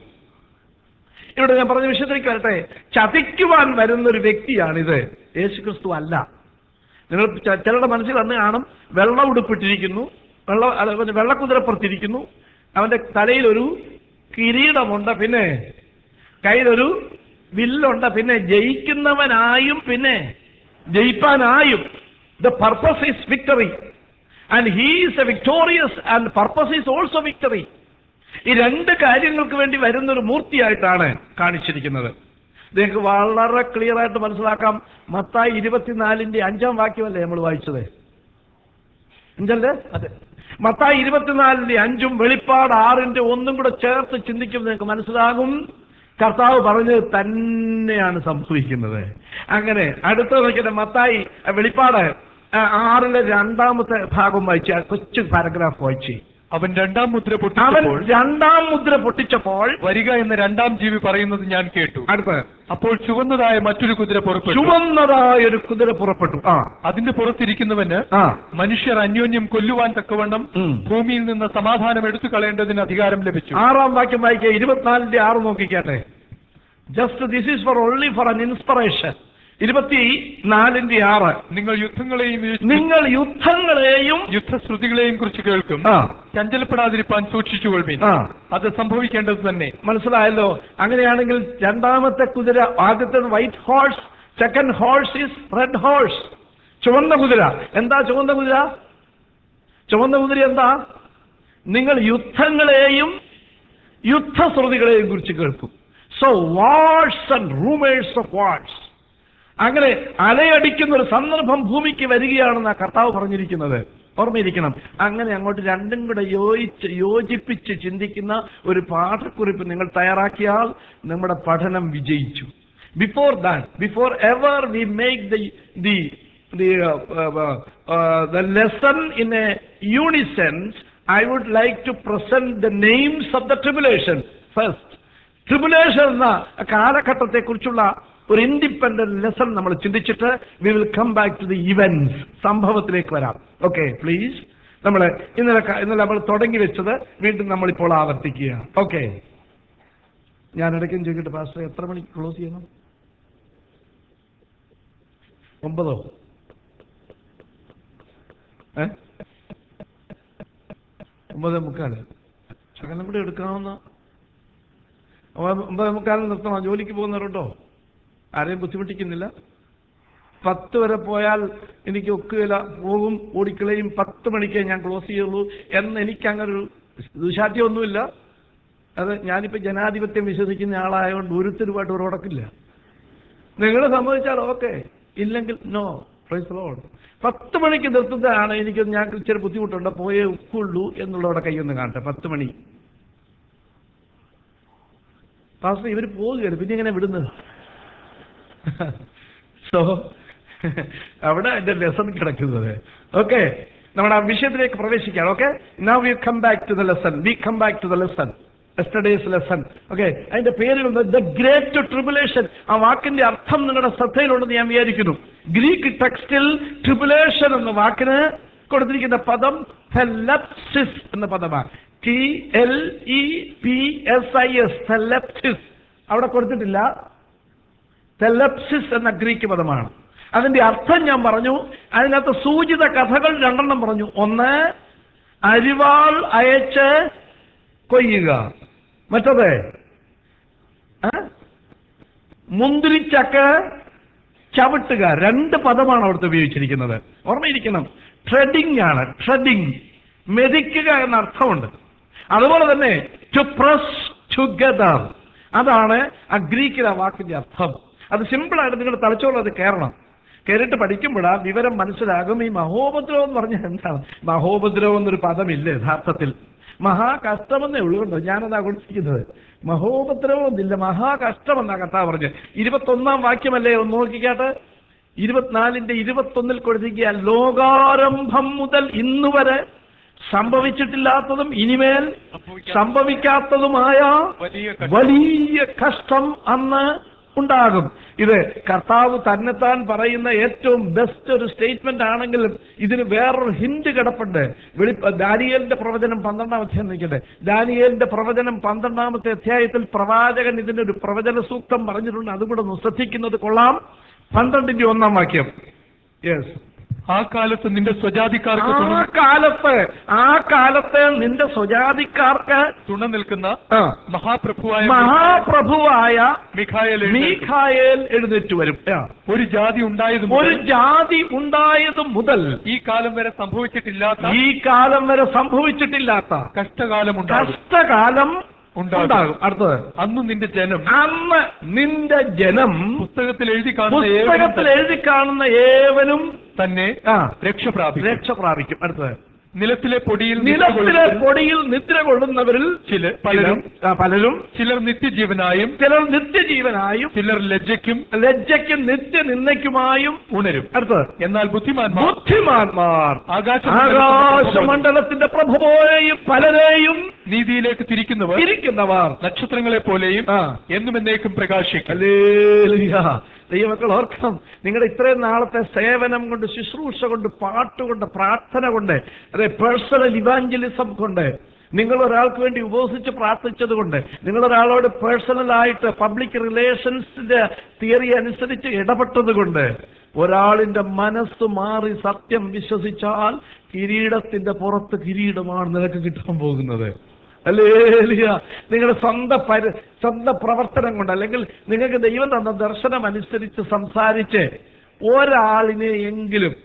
Speaker 1: ഇവിടെ ഞാൻ പറഞ്ഞ വിഷയത്തിലേക്ക് വരട്ടെ ചതിക്കുവാൻ വരുന്ന ഒരു വ്യക്തിയാണിത് യേശുക്രിസ്തു അല്ല നിങ്ങൾ ച- ചിലരുടെ മനസ്സിൽ വന്ന് കാണും വെള്ള ഉടുപ്പിട്ടിരിക്കുന്നു വെള്ള അല്ല, പിന്നെ വെള്ളക്കുതിരപ്പുറത്തിരിക്കുന്നു അവന്റെ തലയിൽ ഒരു കിരീടമുണ്ട് പിന്നെ കയ്യിലൊരു വില്ലുണ്ട് പിന്നെ ജയിക്കുന്നവനായും പിന്നെ ജയിപ്പാനായും the purpose is victory and he is a victorious and purpose is also victory ഈ രണ്ട് കാര്യങ്ങൾക്ക് വേണ്ടി വരുന്ന ഒരു മൂർത്തിയായിട്ടാണ് കാണിച്ചിരിക്കുന്നത് നിങ്ങൾക്ക് വളരെ ക്ലിയർ ആയിട്ട് മനസ്സിലാക്കാം മത്തായി ഇരുപത്തിനാലിന്റെ അഞ്ചാം വാക്യമല്ലേ നമ്മൾ വായിച്ചത് അഞ്ചല്ലേ അതെ മത്തായി ഇരുപത്തിനാലിന്റെ അഞ്ചും വെളിപ്പാട് ആറിന്റെ ഒന്നും കൂടെ ചേർത്ത് ചിന്തിക്കുമ്പോൾ നിങ്ങൾക്ക് മനസ്സിലാകും കർത്താവ് പറഞ്ഞത് തന്നെയാണ് സംഭവിക്കുന്നത് അങ്ങനെ അടുത്ത നോക്കിയിട്ട് മത്തായി അഹ് വെളിപ്പാട് അഹ് ആറിലെ രണ്ടാമത്തെ ഭാഗം വായിച്ച കൊച്ചു പാരഗ്രാഫ് വായിച്ച്
Speaker 2: അവൻ രണ്ടാം മുദ്ര
Speaker 1: അവൻ
Speaker 2: പൊട്ടിച്ചപ്പോൾ
Speaker 1: രണ്ടാം മുദ്ര പൊട്ടിച്ചപ്പോൾ
Speaker 2: വരിക എന്ന രണ്ടാം ജീവി പറയുന്നത് ഞാൻ കേട്ടു
Speaker 1: അടുത്ത്
Speaker 2: അപ്പോൾ ചുവന്നതായ മറ്റൊരു കുതിര പുറപ്പെട്ടു
Speaker 1: ചുവന്നതായ ഒരു കുതിര പുറപ്പെട്ടു ആ
Speaker 2: അതിന്റെ പുറത്തിരിക്കുന്നവന്
Speaker 1: ആ
Speaker 2: മനുഷ്യർ അന്യോന്യം കൊല്ലുവാൻ തക്കവണ്ണം
Speaker 1: ഉം.
Speaker 2: ഭൂമിയിൽ നിന്ന് സമാധാനം എടുത്തു കളയേണ്ടതിന് അധികാരം ലഭിച്ചു
Speaker 1: ആറാം വാക്യം വായിക്കുക ഇരുപത്തിനാലിന്റെ ആറ് നോക്കിക്കാട്ടെ just this is for only for an inspiration ഇരുപത്തി നാലിന്റെ ആറ്
Speaker 2: നിങ്ങൾ യുദ്ധങ്ങളെയും യു-
Speaker 1: നിങ്ങൾ യുദ്ധങ്ങളെയും
Speaker 2: യുദ്ധശ്രുതികളെയും കുറിച്ച് കേൾക്കും
Speaker 1: ആ
Speaker 2: ചഞ്ചലപ്പെടാതിരിപ്പാൻ സൂക്ഷിച്ചുകൊള്ളുവിൻ
Speaker 1: ആ
Speaker 2: അത് സംഭവിക്കേണ്ടത് തന്നെ
Speaker 1: മനസ്സിലായല്ലോ അങ്ങനെയാണെങ്കിൽ രണ്ടാമത്തെ കുതിര ആദ്യത്തെ white horse second horse is red horse ചുവന്ന കുതിര എന്താ ചുവന്ന കുതിര ചുവന്ന കുതിര എന്താ നിങ്ങൾ യുദ്ധങ്ങളെയും യുദ്ധശ്രുതികളെയും കുറിച്ച് കേൾക്കും so wars and rumours of wars അങ്ങനെ അലയടിക്കുന്ന ഒരു സന്ദർഭം ഭൂമിക്ക് വരികയാണെന്ന് ആ കർത്താവ് പറഞ്ഞിരിക്കുന്നത് ഓർമ്മയിരിക്കണം അങ്ങനെ അങ്ങോട്ട് രണ്ടും കൂടെ യോജിച്ച് യോജിപ്പിച്ച് ചിന്തിക്കുന്ന ഒരു പാഠക്കുറിപ്പ് നിങ്ങൾ തയ്യാറാക്കിയാൽ നമ്മുടെ പഠനം വിജയിച്ചു before that before ever we make the the the uh, uh, uh, the lesson in a unisense, I would like to present the names of the tribulation first. Tribulation എന്ന കാലഘട്ടത്തെ കുറിച്ചുള്ള ഒരു ഇൻഡിപെൻഡന്റ് ലെസൺ നമ്മൾ ചിന്തിച്ചിട്ട് we will come back to the events സംഭവത്തിലേക്ക് വരാം okay please നമ്മൾ ഇന്നലെ ക- ഇന്നലെ നമ്മൾ തുടങ്ങി വെച്ചത് വീണ്ടും നമ്മളിപ്പോൾ ആവർത്തിക്കുക ഓക്കെ ഞാൻ ഇടയ്ക്കും ചോദിക്കട്ടെ പാസ്റ്റർ എത്ര മണിക്ക് ക്ലോസ് ചെയ്യണം ഒമ്പതോ ഏ ഒമ്പത് മുക്കാല് ശകലം കൂടി എടുക്കാവുന്ന ഒമ്പത് ഒമ്പത് മുക്കാലിന് നിർത്തണം ജോലിക്ക് പോകുന്നവരുണ്ടോ ആരെയും ബുദ്ധിമുട്ടിക്കുന്നില്ല പത്ത് വരെ പോയാൽ എനിക്ക് ഒക്കുകയില്ല പോകും ഓടിക്കളയും പത്ത് മണിക്കേ ഞാൻ ക്ലോസ് ചെയ്യുള്ളൂ എന്ന് എനിക്ക് അങ്ങനെ ഒരു ദുശാഠ്യമൊന്നുമില്ല അത് ഞാനിപ്പോൾ ജനാധിപത്യം വിശ്വസിക്കുന്ന ആളായതുകൊണ്ട് ഒരുത്തരുമായിട്ട് ഒരു ഉടക്കില്ല നിങ്ങൾ സമ്മതിച്ചാൽ ഓക്കെ ഇല്ലെങ്കിൽ നോ പ്രൈസ് ലോഡ് പത്ത് മണിക്ക് നിർത്തുന്നതാണ് എനിക്ക് ഞാൻ ഇച്ചിരി ബുദ്ധിമുട്ടുണ്ട് പോയേ ഉക്കുള്ളൂ എന്നുള്ളവിടെ കൈയൊന്ന് കാണട്ടെ പത്ത് മണി പാസ്റ്റർ ഇവർ പോവുകയാണ് പിന്നെ ഇങ്ങനെ വിടുന്നത് സോ അവിടെ എന്റെ ലെസൺ കിടക്കുന്നത് ഓക്കെ നമ്മുടെ ആ വിഷയത്തിലേക്ക് പ്രവേശിക്കാം okay now we come back to the lesson we come back to the lesson yesterday's lesson okay അതിന്റെ പേര് ദ ഗ്രേറ്റ് ട്രിബുലേഷൻ ആ വാക്കിന്റെ അർത്ഥം നിങ്ങളുടെ ശ്രദ്ധയിലുണ്ടെന്ന് ഞാൻ വിചാരിക്കുന്നു ഗ്രീക്ക് ടെക്സ്റ്റിൽ ട്രിബുലേഷൻ എന്ന വാക്കിന് കൊടുത്തിരിക്കുന്ന പദം ഫെലപ്സിസ് എന്ന പദമാണ് T L E P S I S ഫെലപ്സിസ് അവിടെ കൊടുത്തിട്ടില്ല തെലപ്സിസ് എന്ന ഗ്രീക്ക് പദമാണ് അതിന്റെ അർത്ഥം ഞാൻ പറഞ്ഞു അതിനകത്ത് സൂചിത കഥകൾ രണ്ടെണ്ണം പറഞ്ഞു ഒന്ന് അരിവാൾ അയച്ച് കൊയ്യുക മറ്റത് ആ? മുന്തിരിച്ചക്ക് ചവിട്ടുക രണ്ട് പദമാണ് അവിടുത്തെ ഉപയോഗിച്ചിരിക്കുന്നത് ഓർമ്മയിരിക്കണം ട്രെഡിങ് ആണ് ട്രെഡിങ് മെതിക്കുക എന്ന അർത്ഥമുണ്ട് അതുപോലെ തന്നെ ടു പ്രസ് ടുഗദർ അതാണ് ആ ഗ്രീക്കിലെ ആ വാക്കിന്റെ അർത്ഥം അത് സിമ്പിളായിട്ട് നിങ്ങളുടെ തലച്ചോറിൽ അത് കയറണം കയറിയിട്ട് പഠിക്കുമ്പോഴാ വിവരം മനസ്സിലാകും ഈ മഹോപദ്രവം എന്ന് പറഞ്ഞാൽ എന്താണ് മഹോപദ്രവം എന്നൊരു പദമില്ല യഥാർത്ഥത്തിൽ മഹാകഷ്ടമെന്നേ ഉള്ളൂ ഞാനതാ കൊടുത്തിരിക്കുന്നത് മഹോപദ്രവം എന്നില്ല മഹാകഷ്ടമെന്നാ കഥ പറഞ്ഞ് ഇരുപത്തൊന്നാം വാക്യമല്ലേ ഒന്ന് നോക്കിക്കാട്ട് ഇരുപത്തിനാലിന്റെ ഇരുപത്തൊന്നിൽ കൊടുത്തിരിക്കുക ലോകാരംഭം മുതൽ ഇന്നു വരെ സംഭവിച്ചിട്ടില്ലാത്തതും ഇനിമേൽ സംഭവിക്കാത്തതുമായ
Speaker 2: വലിയ കഷ്ടം.
Speaker 1: വലിയ കഷ്ടം അന്ന് ഉണ്ടാകും ഇത് കർത്താവ് തന്നെത്താൻ പറയുന്ന ഏറ്റവും ബെസ്റ്റ് ഒരു സ്റ്റേറ്റ്മെന്റ് ആണെങ്കിലും ഇതിന് വേറൊരു ഹിന്റ് കിടപ്പുണ്ട് വെളി ദാനിയേലിന്റെ പ്രവചനം പന്ത്രണ്ടാം അധ്യായം നിൽക്കട്ടെ ദാനിയേലിന്റെ പ്രവചനം പന്ത്രണ്ടാമത്തെ അധ്യായത്തിൽ പ്രവാചകൻ ഇതിനൊരു പ്രവചന സൂക്തം പറഞ്ഞിട്ടുണ്ട് അതും കൂടെ ഒന്ന് ശ്രദ്ധിക്കുന്നത് കൊള്ളാം പന്ത്രണ്ടിന്റെ ഒന്നാം വാക്യം യെസ്
Speaker 2: ആ കാലത്ത് നിന്റെ സ്വജാതിക്കാർക്ക്
Speaker 1: ആ
Speaker 2: തുണ-
Speaker 1: കാലത്ത് ആ കാലത്ത് നിന്റെ സ്വജാതിക്കാർക്ക്
Speaker 2: തുണ നിൽക്കുന്ന
Speaker 1: ആ,
Speaker 2: മഹാപ്രഭുവായ
Speaker 1: മഹാപ്രഭുവായ
Speaker 2: മിഖായേൽ എഴുന്നേൽക്കും.
Speaker 1: മീഖായേൽ എഴുന്നേറ്റ് വരും ആ.
Speaker 2: ഒരു ജാതി ഉണ്ടായത്
Speaker 1: ഒരു
Speaker 2: മുതൽ
Speaker 1: ജാതി ഉണ്ടായത് മുതൽ
Speaker 2: ഈ കാലം വരെ സംഭവിച്ചിട്ടില്ലാത്ത
Speaker 1: ഈ കാലം വരെ സംഭവിച്ചിട്ടില്ലാത്ത
Speaker 2: കഷ്ടകാലം ഉണ്ടാകും
Speaker 1: കഷ്ടകാലം
Speaker 2: ഉണ്ടാകും.
Speaker 1: ഉണ്ടാകും അടുത്തത്
Speaker 2: അന്ന് നിന്റെ ജനം
Speaker 1: അന്ന് നിന്റെ ജനം
Speaker 2: പുസ്തകത്തിൽ എഴുതി കാണുന്ന ഏവനും
Speaker 1: പുസ്തകത്തിൽ എഴുതി കാണുന്ന ഏവനും
Speaker 2: തന്നെ
Speaker 1: ആ
Speaker 2: രക്ഷ പ്രാപിക്കും
Speaker 1: രക്ഷ പ്രാപിക്കും അടുത്തത്
Speaker 2: നിലത്തിലെ പൊടിയിൽ നിദ്ര
Speaker 1: നിലത്തിലെ
Speaker 2: കൊള്ളുന്നവരിൽ
Speaker 1: പൊടിയിൽ നിദ്ര കൊള്ളുന്നവരിൽ
Speaker 2: ചില
Speaker 1: പലരും
Speaker 2: ചിലർ
Speaker 1: ആ, പലരും
Speaker 2: ചിലർ നിത്യജീവനായും
Speaker 1: ചിലർ നിത്യജീവനായും
Speaker 2: ചിലർ ലജ്ജയ്ക്കും
Speaker 1: ലജ്ജയ്ക്കും നിത്യനിന്ദയ്ക്കുമായും
Speaker 2: ഉണരും
Speaker 1: അടുത്തത്
Speaker 2: എന്നാൽ ബുദ്ധിമാന്മാർ
Speaker 1: ബുദ്ധിമാന്മാർ
Speaker 2: ആകാശമണ്ഡലത്തിന്റെ
Speaker 1: ആകാശമണ്ഡലത്തിന്റെ പ്രഭുപോലെയും പലരെയും
Speaker 2: നീതിയിലേക്ക് തിരിക്കുന്നവർ
Speaker 1: ഇരിക്കുന്നവർ
Speaker 2: നക്ഷത്രങ്ങളെ പോലെയും
Speaker 1: ആ.
Speaker 2: എന്നും എന്നേക്കും പ്രകാശിക്കും
Speaker 1: ഹല്ലേലൂയ. ദൈവമക്കൾ ഓർക്കണം നിങ്ങളുടെ ഇത്രയും നാളത്തെ സേവനം കൊണ്ട് ശുശ്രൂഷ കൊണ്ട് പാട്ടുകൊണ്ട് പ്രാർത്ഥന കൊണ്ട് അതെ പേഴ്സണൽ ഇവാഞ്ചലിസം കൊണ്ട് നിങ്ങൾ ഒരാൾക്ക് വേണ്ടി ഉപവസിച്ച് പ്രാർത്ഥിച്ചത് കൊണ്ട് നിങ്ങൾ ഒരാളോട് പേഴ്സണലായിട്ട് പബ്ലിക് റിലേഷൻസിന്റെ തിയറി അനുസരിച്ച് ഇടപെട്ടത് കൊണ്ട് ഒരാളിന്റെ മനസ്സ് മാറി സത്യം വിശ്വസിച്ചാൽ കിരീടത്തിന്റെ പുറത്ത് കിരീടമാണ് നിനക്ക് കിട്ടാൻ പോകുന്നത് അല്ലേലിയ നിങ്ങളുടെ സ്വന്തം പരി സ്വന്തം പ്രവർത്തനം കൊണ്ട് അല്ലെങ്കിൽ നിങ്ങൾക്ക് ദൈവം തന്ന ദർശനം അനുസരിച്ച് സംസാരിച്ച് ഒരാളിനെ എങ്കിലും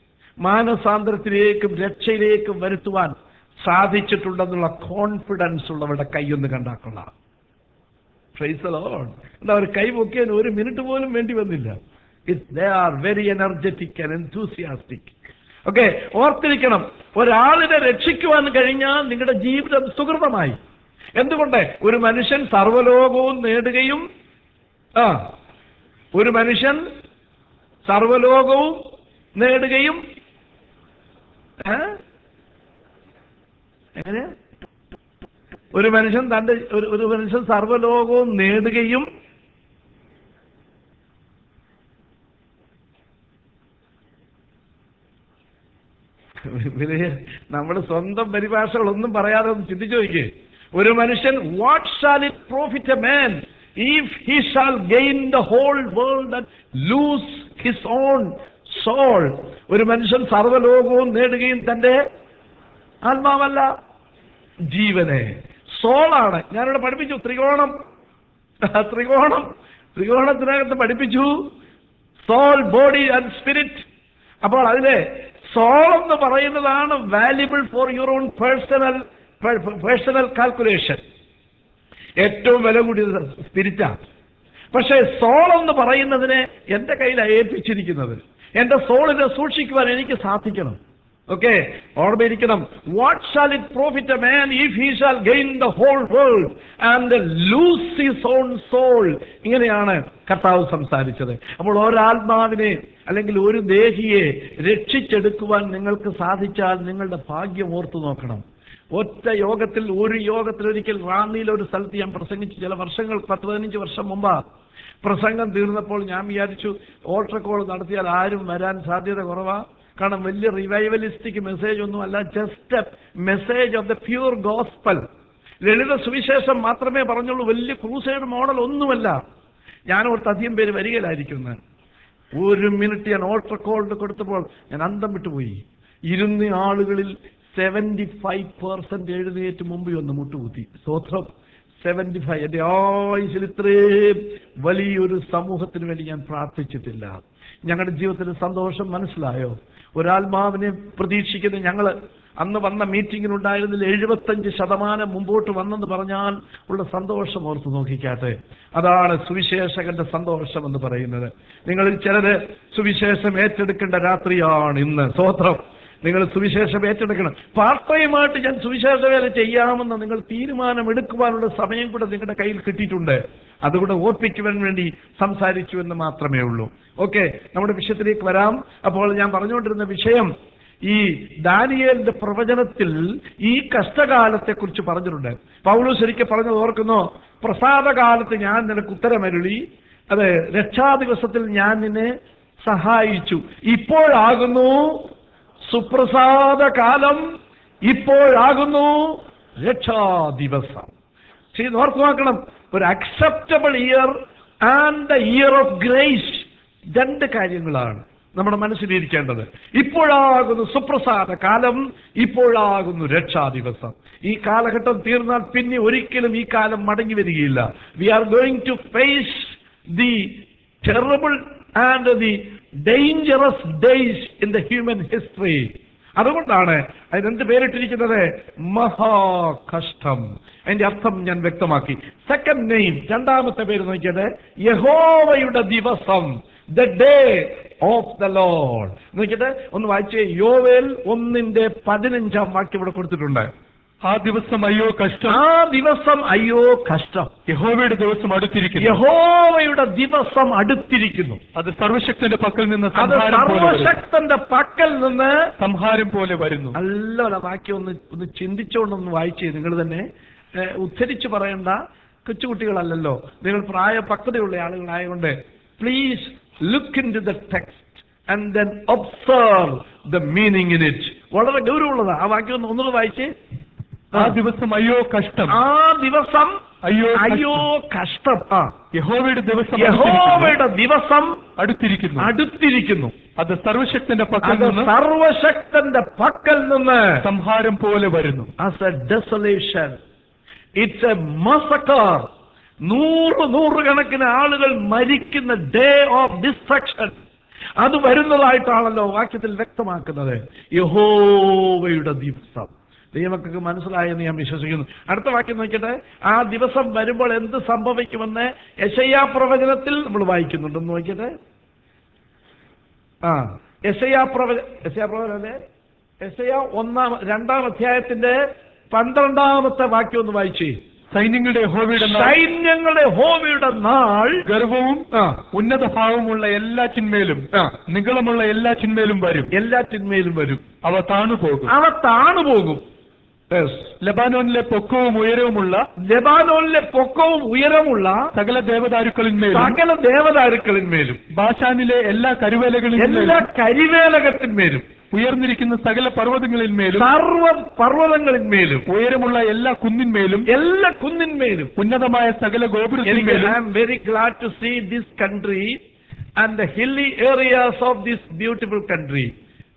Speaker 1: മാനസാന്തരത്തിലേക്കും രക്ഷയിലേക്കും വരുത്തുവാൻ സാധിച്ചിട്ടുണ്ടെന്നുള്ള കോൺഫിഡൻസ് ഉള്ളവരുടെ കൈയൊന്ന് കണ്ടാക്കൊള്ളാം Praise the Lord. എന്താ ഒരു കൈ പൊക്കിയാൽ ഒരു മിനിറ്റ് പോലും വേണ്ടി വന്നില്ല it they are very energetic and enthusiastic okay ഓർത്തിരിക്കണം ഒരാളിനെ രക്ഷിക്കുവാൻ കഴിഞ്ഞാൽ നിങ്ങളുടെ ജീവിതം സുഹൃതമായി എന്തുകൊണ്ട് ഒരു മനുഷ്യൻ സർവ്വലോകവും നേടുകയും ആ ഒരു മനുഷ്യൻ സർവ്വലോകവും നേടുകയും ഏ? എങ്ങനെ ഒരു മനുഷ്യൻ തന്റെ ഒരു ഒരു മനുഷ്യൻ സർവ്വലോകവും നേടുകയും ഇവര് നമ്മുടെ സ്വന്തം പരിഭാഷകളൊന്നും പറയാതെ ഒന്ന് ചിന്തിച്ചു നോക്കിയേ ഒരു മനുഷ്യൻ what shall it profit a man if he shall gain the whole world and lose his own soul ഒരു മനുഷ്യൻ സർവ്വലോകവും നേടുകയും തന്റെ ആത്മാവല്ല ജീവനെ സോളാണ് ഞാനിവിടെ പഠിപ്പിച്ചു ത്രികോണം ത്രികോണം ത്രികോണത്തിനകത്ത് പഠിപ്പിച്ചു സോൾ ബോഡി ആൻഡ് സ്പിരിറ്റ് അപ്പോൾ അതിലെ സോൾ എന്ന് പറയുന്നതാണ് valuable for your own personal personal calculation ഏറ്റവും വില കൂടിയത് സ്പിരിറ്റാണ് പക്ഷേ സോൾ എന്ന് പറയുന്നതിനെ എൻ്റെ കയ്യിൽ ഏൽപ്പിച്ചിരിക്കുന്നത് എൻ്റെ സോളിനെ സൂക്ഷിക്കുവാൻ എനിക്ക് സാധിക്കണം ഓക്കെ ഓർമ്മയിരിക്കണം what shall it profit a man if he shall gain the whole world and lose his own soul ഇങ്ങനെയാണ് കർത്താവ് സംസാരിച്ചത് അപ്പോൾ ഒരാത്മാവിനെ അല്ലെങ്കിൽ ഒരു ദേഹിയെ രക്ഷിച്ചെടുക്കുവാൻ നിങ്ങൾക്ക് സാധിച്ചാൽ നിങ്ങളുടെ ഭാഗ്യം ഓർത്തു നോക്കണം ഒറ്റ യോഗത്തിൽ ഒരു യോഗത്തിൽ ഒരിക്കൽ റാന്നിയിൽ ഒരു സ്ഥലത്ത് ഞാൻ പ്രസംഗിച്ചു ചില വർഷങ്ങൾ പത്ത് പതിനഞ്ച് വർഷം മുമ്പാ പ്രസംഗം തീർന്നപ്പോൾ ഞാൻ വിചാരിച്ചു ഓൾട്ടർ കോൾ നടത്തിയാൽ ആരും വരാൻ സാധ്യത കുറവാ കാരണം വലിയ റിവൈവലിസ്റ്റിക് മെസ്സേജ് ഒന്നുമല്ല just message of the pure gospel ലളിത സുവിശേഷം മാത്രമേ പറഞ്ഞുള്ളൂ വലിയ ക്രൂസൈഡ് മോഡൽ ഒന്നുമല്ല ഞാൻ ഓർത്ത് അധികം പേര് വരികയിലായിരിക്കുന്നത് ഒരു മിനിറ്റ് ഞാൻ ഓൾട്ടർ കോൾഡ് കൊടുത്തപ്പോൾ ഞാൻ അന്തം വിട്ടുപോയി ഇരുന്ന ആളുകളിൽ സെവന്റി ഫൈവ് പെർസെന്റ് എഴുന്നേറ്റ് മുമ്പിൽ ഒന്ന് മുട്ടുകുത്തി സ്വത്രം സെവന്റി ഫൈവ് എന്റെ ആയുസിൽ ഇത്രയും വലിയൊരു സമൂഹത്തിന് വേണ്ടി ഞാൻ പ്രാർത്ഥിച്ചിട്ടില്ല ഞങ്ങളുടെ ജീവിതത്തിൽ സന്തോഷം മനസ്സിലായോ ഒരാത്മാവിനെ പ്രതീക്ഷിക്കുന്ന ഞങ്ങള് അന്ന് വന്ന മീറ്റിങ്ങിനുണ്ടായിരുന്നതിൽ എഴുപത്തഞ്ച് ശതമാനം മുമ്പോട്ട് വന്നെന്ന് പറഞ്ഞാൽ ഉള്ള സന്തോഷം ഓർത്ത് നോക്കിക്കാട്ടെ അതാണ് സുവിശേഷകന്റെ സന്തോഷം എന്ന് പറയുന്നത് നിങ്ങളിൽ ചിലര് സുവിശേഷം ഏറ്റെടുക്കേണ്ട രാത്രിയാണ് ഇന്ന് സ്വോത്രം നിങ്ങൾ സുവിശേഷം ഏറ്റെടുക്കണം പാർട്ട് ടൈമായിട്ട് ഞാൻ സുവിശേഷ വേല ചെയ്യാമെന്ന് നിങ്ങൾ തീരുമാനമെടുക്കുവാനുള്ള സമയം കൂടെ നിങ്ങളുടെ കയ്യിൽ കിട്ടിയിട്ടുണ്ട് അതുകൂടെ ഓർപ്പിക്കുവാൻ വേണ്ടി സംസാരിച്ചു എന്ന് മാത്രമേ ഉള്ളൂ ഓക്കെ നമ്മുടെ വിഷയത്തിലേക്ക് വരാം അപ്പോൾ ഞാൻ പറഞ്ഞുകൊണ്ടിരുന്ന വിഷയം ഈ ദാനിയേലിന്റെ പ്രവചനത്തിൽ ഈ കഷ്ടകാലത്തെ കുറിച്ച് പറഞ്ഞിട്ടുണ്ട് പൗലു ശരിക്കും പറഞ്ഞത് ഓർക്കുന്നോ പ്രസാദകാലത്ത് ഞാൻ നിനക്ക് ഉത്തരമരുളി അതെ രക്ഷാദിവസത്തിൽ ഞാൻ നിന്നെ സഹായിച്ചു ഇപ്പോഴാകുന്നു സുപ്രസാദ കാലം ഇപ്പോഴാകുന്നു രക്ഷാദിവസം ചെയ്ത് ഓർത്ത് നോക്കണം ഒരു acceptable year and the year of grace രണ്ട് കാര്യങ്ങളാണ് നമ്മുടെ മനസ്സിലിരിക്കേണ്ടത് ഇപ്പോഴാകുന്നു സുപ്രസാദ കാലം ഇപ്പോഴാകുന്നു രക്ഷാദിവസം ഈ കാലഘട്ടം തീർന്നാൽ പിന്നെ ഒരിക്കലും ഈ കാലം മടങ്ങി വരികയില്ല we are going to face the terrible and the dangerous days in the human history അതുകൊണ്ടാണ് അതിനെന്ത് പേരിട്ടിരിക്കുന്നത് മഹാകഷ്ടം അതിന്റെ അർത്ഥം ഞാൻ വ്യക്തമാക്കി സെക്കൻഡ് നെയിം രണ്ടാമത്തെ പേര് നോക്കിയത് യഹോവയുടെ ദിവസം the day of the Lord നോക്കിയിട്ട് ഒന്ന് വായിച്ചേ യോവേൽ ഒന്നിന്റെ പതിനഞ്ചാം വാക്യം ഇവിടെ കൊടുത്തിട്ടുണ്ട്
Speaker 2: ആ ദിവസം അയ്യോ കഷ്ടം
Speaker 1: ആ ദിവസം അയ്യോ കഷ്ടം
Speaker 2: യഹോവയുടെ ദിവസം അടുത്തിരിക്കുന്നു
Speaker 1: യഹോവയുടെ ദിവസം അടുത്തിരിക്കുന്നു
Speaker 2: അത് സർവശക്തന്റെ പക്കൽ നിന്ന്
Speaker 1: അത്
Speaker 2: സംഹാരം പോലെ വരുന്നു.
Speaker 1: സർവശക്തന്റെ പക്കൽ നിന്ന്
Speaker 2: സംഹാരം പോലെ വരുന്നു
Speaker 1: നല്ല വാക്യം ഒന്ന് ഒന്ന് ചിന്തിച്ചുകൊണ്ടൊന്ന് വായിച്ചേ നിങ്ങൾ തന്നെ ഏ, ഉദ്ധരിച്ച് പറയേണ്ട കൊച്ചുകുട്ടികളല്ലല്ലോ നിങ്ങൾ പ്രായ പക്വതയുള്ള ആളുകളായതുകൊണ്ട് please look into the text and then observe the meaning in it വളരെ ഗൗരവമുള്ളതാണ് ആ വാക്യം ഒന്ന് ഒന്നുകൂടെ വായിച്ചേ
Speaker 2: ആ ദിവസം അയ്യോ കഷ്ടം
Speaker 1: ആ ദിവസം
Speaker 2: അയ്യോ കഷ്ടം.
Speaker 1: അയ്യോ കഷ്ടം ആ
Speaker 2: യഹോവയുടെ ദിവസം അടുത്തിരിക്കുന്നു.
Speaker 1: യഹോവയുടെ ദിവസം
Speaker 2: അടുത്തിരിക്കുന്നു
Speaker 1: അടുത്തിരിക്കുന്നു
Speaker 2: അത് സർവശക്തന്റെ പക്കൽ
Speaker 1: അത്
Speaker 2: നിന്ന്
Speaker 1: സർവശക്തന്റെ പക്കൽ നിന്ന്
Speaker 2: സംഹാരം പോലെ വരുന്നു
Speaker 1: as a desolation. It's a massacre. നൂറ് നൂറുകണക്കിന് ആളുകൾ മരിക്കുന്ന ഡേ ഓഫ് ഡിസ്ട്രക്ഷൻ അത് വരുന്നതായിട്ടാണല്ലോ വാക്യത്തിൽ വ്യക്തമാക്കുന്നത് യഹോവയുടെ ദിവസം ദൈവമക്കൾക്ക് മനസ്സിലായെന്ന് ഞാൻ വിശ്വസിക്കുന്നു അടുത്ത വാക്യം നോക്കിയിട്ട് ആ ദിവസം വരുമ്പോൾ എന്ത് സംഭവിക്കുമെന്ന് യശയ്യാ പ്രവചനത്തിൽ നമ്മൾ വായിക്കുന്നുണ്ടെന്ന് നോക്കിയിട്ട് ആ എസയാ പ്രവ എസയാ പ്രവചനല്ലേ എസയാ ഒന്നാം രണ്ടാം അധ്യായത്തിന്റെ പന്ത്രണ്ടാമത്തെ വാക്യം ഒന്ന് വായിച്ചേ
Speaker 2: സൈന്യങ്ങളുടെ യഹോവയുടെ നാൾ
Speaker 1: സൈന്യങ്ങളുടെ ഹോമിയുടെ നാൾ
Speaker 2: ഗർവവും
Speaker 1: ആ
Speaker 2: ഉന്നത ഭാവമുള്ള എല്ലാ ചിന്മേലും
Speaker 1: ആ
Speaker 2: നികളമുള്ള എല്ലാ ചിന്മേലും വരും
Speaker 1: എല്ലാറ്റിന്മേലും വരും
Speaker 2: അവ താണുപോകും
Speaker 1: അവ താണുപോകും Yes.
Speaker 2: ലബാനോനിലെ പൊക്കവും ഉയരവുമുള്ള
Speaker 1: ലെബാനോനിലെ പൊക്കവും ഉയരമുള്ള
Speaker 2: സകല ദേവദാരുക്കളിന്മേലും
Speaker 1: സകല ദേവദാരുക്കളിന്മേലും
Speaker 2: ബാഷാനിലെ എല്ലാ കരുവേലകളിന്മേലും
Speaker 1: എല്ലാ കരിവേലകത്തിന്മേലും
Speaker 2: ഉയർന്നിരിക്കുന്ന സകല പർവ്വതങ്ങളിന്മേലും
Speaker 1: സർവ പർവ്വതങ്ങളിന്മേലും
Speaker 2: ഉയരമുള്ള എല്ലാ കുന്നിന്മേലും
Speaker 1: എല്ലാ കുന്നിന്മേലും
Speaker 2: ഉന്നതമായ സകല
Speaker 1: എനിക്ക്
Speaker 2: ഗോപുരത്തിന്മേലും
Speaker 1: I am very glad to see this country and the hilly areas of this beautiful country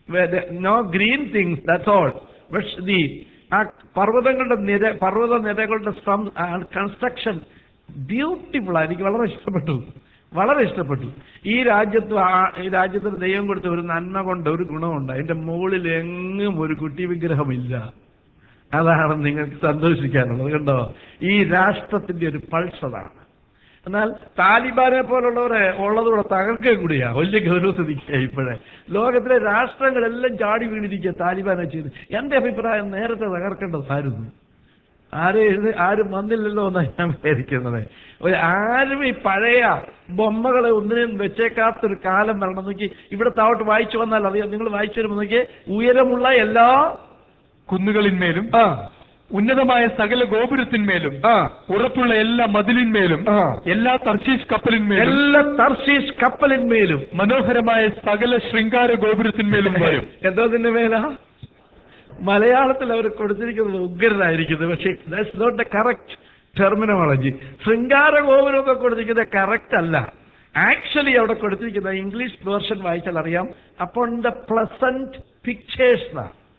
Speaker 1: no green things that's all but the ആ പർവ്വതങ്ങളുടെ നിര പർവ്വത നിരകളുടെ കൺസ്ട്രക്ഷൻ ബ്യൂട്ടിഫുൾ എനിക്ക് വളരെ ഇഷ്ടപ്പെട്ടു വളരെ ഇഷ്ടപ്പെട്ടു ഈ രാജ്യത്ത് ആ- ഈ രാജ്യത്തിന് ദൈവം കൊടുത്ത ഒരു നന്മ കൊണ്ട് ഒരു ഗുണമുണ്ട് അതിന്റെ മുകളിൽ എങ്ങും ഒരു കുട്ടി വിഗ്രഹമില്ല അതാണ് നിങ്ങൾക്ക് സന്തോഷിക്കാനുള്ളത് കണ്ടോ ഈ രാഷ്ട്രത്തിന്റെ ഒരു പൾസ് അതാണ് എന്നാൽ താലിബാനെ പോലുള്ളവരെ ഉള്ളതൂടെ തകർക്കുകയും കൂടിയാ വലിയ ഗൗരവത്തിൽ നിൽക്കുക ഇപ്പോഴേ ലോകത്തിലെ രാഷ്ട്രങ്ങളെല്ലാം ചാടി വീണിരിക്കുക താലിബാനെ ചെയ്ത് എന്റെ അഭിപ്രായം നേരത്തെ തകർക്കേണ്ടതായിരുന്നു ആരും എഴുതി ആരും വന്നില്ലല്ലോ എന്നാണ് ഞാൻ വിചാരിക്കുന്നത് ഒരു ആരും ഈ പഴയ ബൊമ്മകളെ ഒന്നിനും വെച്ചേക്കാത്തൊരു കാലം വരണം നോക്കി ഇവിടെ താവട്ട് വായിച്ചു വന്നാൽ അറിയാം നിങ്ങൾ വായിച്ചു വരുമ്പോൾ നോക്കി ഉയരമുള്ള എല്ലാ
Speaker 2: കുന്നുകളിന്മേലും
Speaker 1: ആ
Speaker 2: ഉന്നതമായ സകല ഗോപുരത്തിന്മേലും
Speaker 1: ആ
Speaker 2: ഉറപ്പുള്ള എല്ലാ മതിലിന്മേലും
Speaker 1: ആ.
Speaker 2: എല്ലാ തർശീഷ് കപ്പലിന്മേലും
Speaker 1: എല്ലാ തർശീസ് കപ്പലിന്മേലും
Speaker 2: മനോഹരമായ സകല ശൃംഗാര ഗോപുരത്തിന്മേലും വരും
Speaker 1: എന്തോ ഇതിന്റെ മേല മലയാളത്തിൽ അവർ കൊടുത്തിരിക്കുന്നത് ഉഗ്രനായിരിക്കുന്നത് പക്ഷേ that's not a correct terminology ശൃംഗാര ഗോപുരമൊക്കെ കൊടുത്തിരിക്കുന്നത് കറക്റ്റ് അല്ല ആക്ച്വലി അവിടെ കൊടുത്തിരിക്കുന്ന ഇംഗ്ലീഷ് വേർഷൻ വായിച്ചാൽ അറിയാം അപ്പോൾ ദ പ്ലസന്റ് പിക്ചേഴ്സ്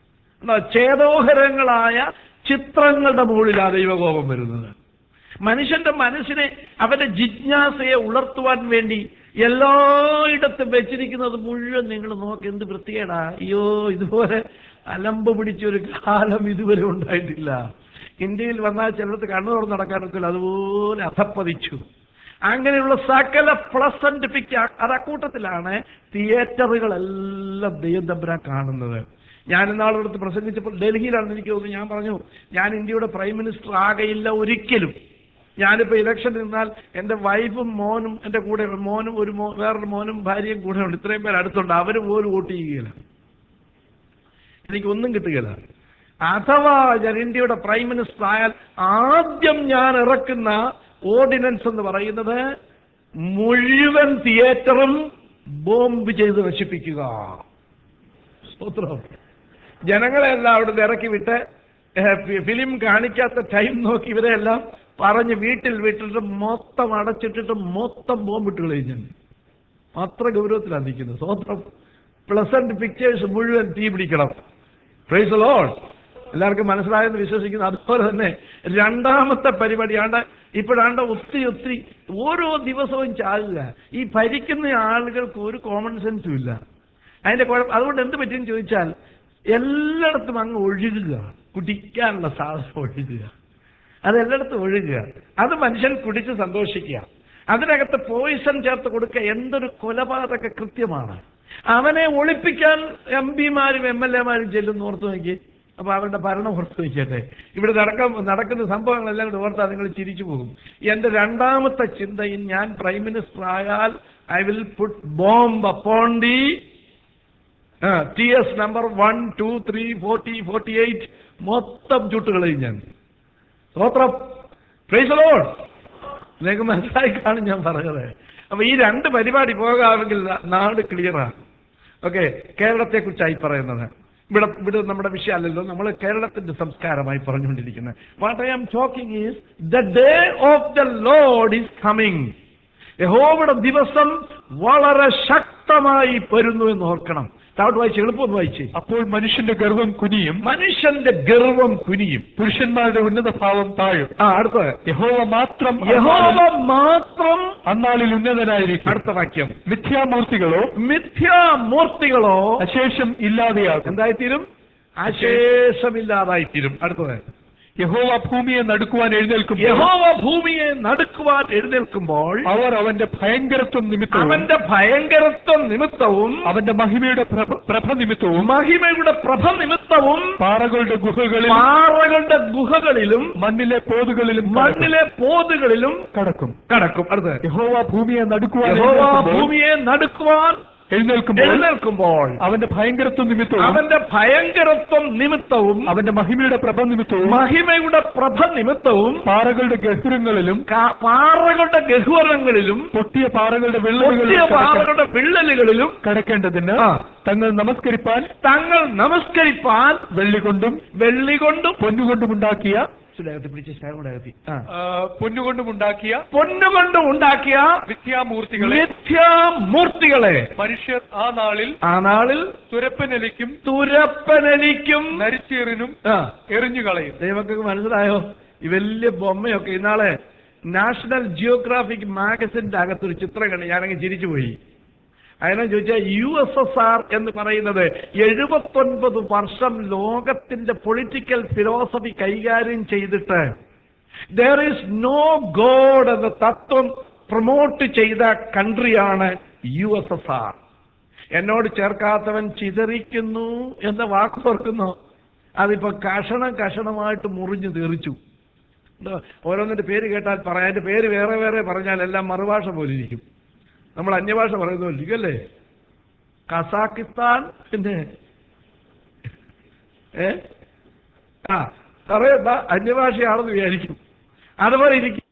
Speaker 1: ചേതോഹരങ്ങളായ ചിത്രങ്ങളുടെ മുകളിലാ ദൈവകോപം വരുന്നത് മനുഷ്യന്റെ മനസ്സിനെ അവന്റെ ജിജ്ഞാസയെ ഉണർത്തുവാൻ വേണ്ടി എല്ലായിടത്തും വെച്ചിരിക്കുന്നത് മുഴുവൻ നിങ്ങൾ നോക്ക് എന്ത് വൃത്തികേടാ അയ്യോ ഇതുപോലെ അലമ്പ് പിടിച്ച ഒരു കാലം ഇതുവരെ ഉണ്ടായിട്ടില്ല ഇന്ത്യയിൽ വന്നാൽ ചിലടത്ത് കണ്ണു തുറന്ന് നടക്കാനൊക്കെ അതുപോലെ അധപ്പതിച്ചു അങ്ങനെയുള്ള സകല പ്ലസന്റ് പിക്ചർ അത് അക്കൂട്ടത്തിലാണ് തിയേറ്ററുകളെല്ലാം ദൈവം തമ്പുരാൻ കാണുന്നത് ഞാൻ ഇന്നാളെടുത്ത് പ്രസംഗിച്ചപ്പോൾ ഡൽഹിയിലാണെന്ന് എനിക്ക് തോന്നുന്നു ഞാൻ പറഞ്ഞു ഞാൻ ഇന്ത്യയുടെ പ്രൈം മിനിസ്റ്റർ ആകയില്ല ഒരിക്കലും ഞാനിപ്പോ ഇലക്ഷൻ നിന്നാൽ എന്റെ വൈഫും മോനും എന്റെ കൂടെ മോനും ഒരു മോ വേറൊരു മോനും ഭാര്യയും കൂടെ ഉണ്ട് ഇത്രയും പേര് അടുത്തുണ്ട് അവര് പോലും വോട്ട് ചെയ്യുകയില്ല എനിക്ക് ഒന്നും കിട്ടുകയില്ല അഥവാ ഞാൻ ഇന്ത്യയുടെ പ്രൈം മിനിസ്റ്റർ ആയാൽ ആദ്യം ഞാൻ ഇറക്കുന്ന ഓർഡിനൻസ് എന്ന് പറയുന്നത് മുഴുവൻ തിയേറ്ററും ബോംബ് ചെയ്ത് നശിപ്പിക്കുക സ്തോത്രം ജനങ്ങളെല്ലാം അവിടെ നിന്ന് ഇറക്കി വിട്ട് ഏഹ്, ഫി- ഫിലിം കാണിക്കാത്ത ടൈം നോക്കി ഇവരെല്ലാം പറഞ്ഞ് വീട്ടിൽ വിട്ടിട്ട് മൊത്തം അടച്ചിട്ടിട്ട് മൊത്തം ബോംബിട്ട് കഴിഞ്ഞു അത്ര ഗൗരവത്തിലാണ് നിൽക്കുന്നത് സ്വന്തം പ്ലസന്റ് പിക്ചേഴ്സ് മുഴുവൻ തീ പിടിക്കണം പ്രൈസ് ലോഡ് എല്ലാവർക്കും മനസ്സിലായെന്ന് വിശ്വസിക്കുന്നു അതുപോലെ തന്നെ രണ്ടാമത്തെ പരിപാടിയാണ്ട് ഇപ്പോഴാണ്ട് ഒത്തിരി ഒത്തിരി ഓരോ ദിവസവും ചാകുക ഈ ഭരിക്കുന്ന ആളുകൾക്ക് ഒരു കോമൺ സെൻസും ഇല്ല അതിന്റെ കുഴപ്പം അതുകൊണ്ട് എന്ത് പറ്റിയെന്ന് ചോദിച്ചാൽ എല്ലായിടത്തും അങ്ങ് ഒഴുകുക കുടിക്കാനുള്ള സാധനം ഒഴുകുക അത് എല്ലായിടത്തും ഒഴുകുക അത് മനുഷ്യൻ കുടിച്ച് സന്തോഷിക്കുക അതിനകത്ത് പോയിസൺ ചേർത്ത് കൊടുക്കുക എന്തൊരു കൊലപാതക കൃത്യമാണ് അവനെ ഒളിപ്പിക്കാൻ എം പിമാരും എം എൽ എമാരും ചെല്ലുന്നു ഓർത്ത് നോക്കി അപ്പൊ അവരുടെ ഭരണം ഓർത്ത് നോക്കിയട്ടെ ഇവിടെ നടക്കാൻ നടക്കുന്ന സംഭവങ്ങളെല്ലാം കൂടെ ഓർത്താൽ നിങ്ങൾ ചിരിച്ചു പോകും എന്റെ രണ്ടാമത്തെ ചിന്തയിൽ ഞാൻ പ്രൈം മിനിസ്റ്റർ ആയാൽ I will put bomb upon the T S number one two three forty forty eight മൊത്തം ചുട്ടുകളയും ഞാൻ സ്തോത്രം പ്രൈസ് ലോഡ് നിങ്ങൾക്ക് മനസ്സിലായി കാണും ഞാൻ പറഞ്ഞത് അപ്പൊ ഈ രണ്ട് പരിപാടി പോകാമെങ്കിൽ ന- നാട് ക്ലിയറാണ് ഓക്കെ കേരളത്തെ കുറിച്ചായി പറയുന്നത് ഇവിടെ ഇവിടെ നമ്മുടെ വിഷയമല്ലല്ലോ നമ്മൾ കേരളത്തിന്റെ സംസ്കാരമായി പറഞ്ഞുകൊണ്ടിരിക്കുന്നത് what I am talking is the day of the Lord is coming യഹോവയുടെ ദിവസം വളരെ ശക്തമായി വരുന്നു എന്ന് ഓർക്കണം താഴോട്ട് വായിച്ച് എളുപ്പം വായിച്ച്
Speaker 2: അപ്പോൾ മനുഷ്യന്റെ ഗർവം കുനിയും
Speaker 1: മനുഷ്യന്റെ ഗർവം കുനിയും
Speaker 2: പുരുഷന്മാരുടെ ഉന്നത ഭാവം താഴും
Speaker 1: ആ അടുത്തത്
Speaker 2: യഹോവ മാത്രം
Speaker 1: യഹോവ മാത്രം
Speaker 2: അന്നാളിൽ ഉന്നതനായിരിക്കും
Speaker 1: അടുത്ത വാക്യം
Speaker 2: മിഥ്യാമൂർത്തികളോ
Speaker 1: മിഥ്യാമൂർത്തികളോ
Speaker 2: അശേഷം ഇല്ലാതെയാകും
Speaker 1: എന്തായിത്തീരും അശേഷമില്ലാതായിത്തീരും അടുത്തത്
Speaker 2: യഹോവ ഭൂമിയെ നടുക്കുവാൻ എഴുന്നേൽക്കുമ്പോൾ
Speaker 1: യഹോവ ഭൂമിയെ നടുക്കുവാൻ എഴുന്നേൽക്കുമ്പോൾ
Speaker 2: അവർ അവന്റെ ഭയങ്കരത്വം നിമിത്തവും
Speaker 1: അവന്റെ ഭയങ്കരത്വം നിമിത്തവും
Speaker 2: അവന്റെ മഹിമയുടെ പ്രഭ- പ്രഭ നിമിത്തവും
Speaker 1: മഹിമയുടെ പ്രഭ നിമിത്തവും
Speaker 2: പാറകളുടെ ഗുഹകളിൽ
Speaker 1: പാറകളുടെ ഗുഹകളിലും
Speaker 2: മണ്ണിലെ പോതുകളിലും കടക്കും.
Speaker 1: മണ്ണിലെ പോതുകളിലും
Speaker 2: കടക്കും
Speaker 1: കടക്കും അടുത്ത്
Speaker 2: യഹോവ ഭൂമിയെ നടുക്കുവാൻ
Speaker 1: യഹോവ
Speaker 2: എഴുന്നേൽക്കുമ്പോൾ-
Speaker 1: ഭൂമിയെ നടുക്കുവാൻ
Speaker 2: എഴുന്നേൽക്കുമ്പോൾ
Speaker 1: എഴുന്നേൽക്കുമ്പോൾ
Speaker 2: അവന്റെ ഭയങ്കരത്വം നിമിത്തവും
Speaker 1: അവന്റെ ഭയങ്കരത്വം നിമിത്തവും
Speaker 2: അവന്റെ മഹിമയുടെ പ്രഭ നിമിത്തവും
Speaker 1: മഹിമയുടെ പ്രഭ നിമിത്തവും
Speaker 2: പാറകളുടെ ഗഹുരങ്ങളിലും
Speaker 1: കാ- പാറകളുടെ ഗഹ്വരങ്ങളിലും
Speaker 2: പൊട്ടിയ പാറകളുടെ
Speaker 1: പൊട്ടിയ
Speaker 2: വെള്ളങ്ങളിലും
Speaker 1: പാറകളുടെ വിള്ളലുകളിലും
Speaker 2: കടക്കേണ്ടതിന്
Speaker 1: ആ.
Speaker 2: തങ്ങൾ നമസ്കരിപ്പാൻ
Speaker 1: തങ്ങൾ നമസ്കരിപ്പാൻ
Speaker 2: വെള്ളി കൊണ്ടും
Speaker 1: വെള്ളി കൊണ്ടും
Speaker 2: പൊന്നുകൊണ്ടും ഉണ്ടാക്കിയ
Speaker 1: പിടിച്ച സ്റ്റാർ കൂടെ അകത്തി. ആ.
Speaker 2: പൊന്നുകൊണ്ടും ഉണ്ടാക്കിയ
Speaker 1: പൊന്നുകൊണ്ടും ഉണ്ടാക്കിയ
Speaker 2: മിഥ്യാമൂർത്തികളെ
Speaker 1: മിഥ്യാമൂർത്തികളെ
Speaker 2: മനുഷ്യർ ആ നാളിൽ
Speaker 1: ആ നാളിൽ
Speaker 2: തുരപ്പനലിക്കും
Speaker 1: തുരപ്പനലിക്കും
Speaker 2: നരിച്ചീറിനും
Speaker 1: ആ
Speaker 2: എറിഞ്ഞു കളയും
Speaker 1: ദൈവങ്ങൾക്ക് മനസ്സിലായോ ഈ വലിയ ബൊമ്മയൊക്കെ ഇന്നാളെ നാഷണൽ ജിയോഗ്രാഫിക് മാഗസിന്റെ അകത്തൊരു ചിത്രം കണ്ട് ഞാനങ്ങ് ചിരിച്ചുപോയി അതിനെ ചോദിച്ചാൽ യു എസ് എസ് ആർ എന്ന് പറയുന്നത് എഴുപത്തൊൻപത് വർഷം ലോകത്തിന്റെ പൊളിറ്റിക്കൽ ഫിലോസഫി കൈകാര്യം ചെയ്തിട്ട് ദർ ഈസ് നോ ഗോഡ് എന്ന തത്വം പ്രൊമോട്ട് ചെയ്ത കൺട്രിയാണ് യു എസ് എസ് ആർ എന്നോട് ചേർക്കാത്തവൻ ചിതറിക്കുന്നു എന്ന വാക്ക് ഓർക്കുന്നു അതിപ്പോ കഷണം കഷണമായിട്ട് മുറിഞ്ഞു തീർച്ചു ഉണ്ടോ? ഓരോന്നിന്റെ പേര് കേട്ടാൽ പറയാം അതിന്റെ പേര് വേറെ വേറെ പറഞ്ഞാൽ എല്ലാം മറുഭാഷ പോലെ ഇരിക്കും നമ്മൾ അന്യഭാഷ പറയുന്ന പോലെ ഇരിക്കും അല്ലേ കസാക്കിസ്ഥാൻ പിന്നെ ഏ ആ പറയണ്ട അന്യഭാഷയാണെന്ന് വിചാരിക്കും അതുപോലെ ഇരിക്കും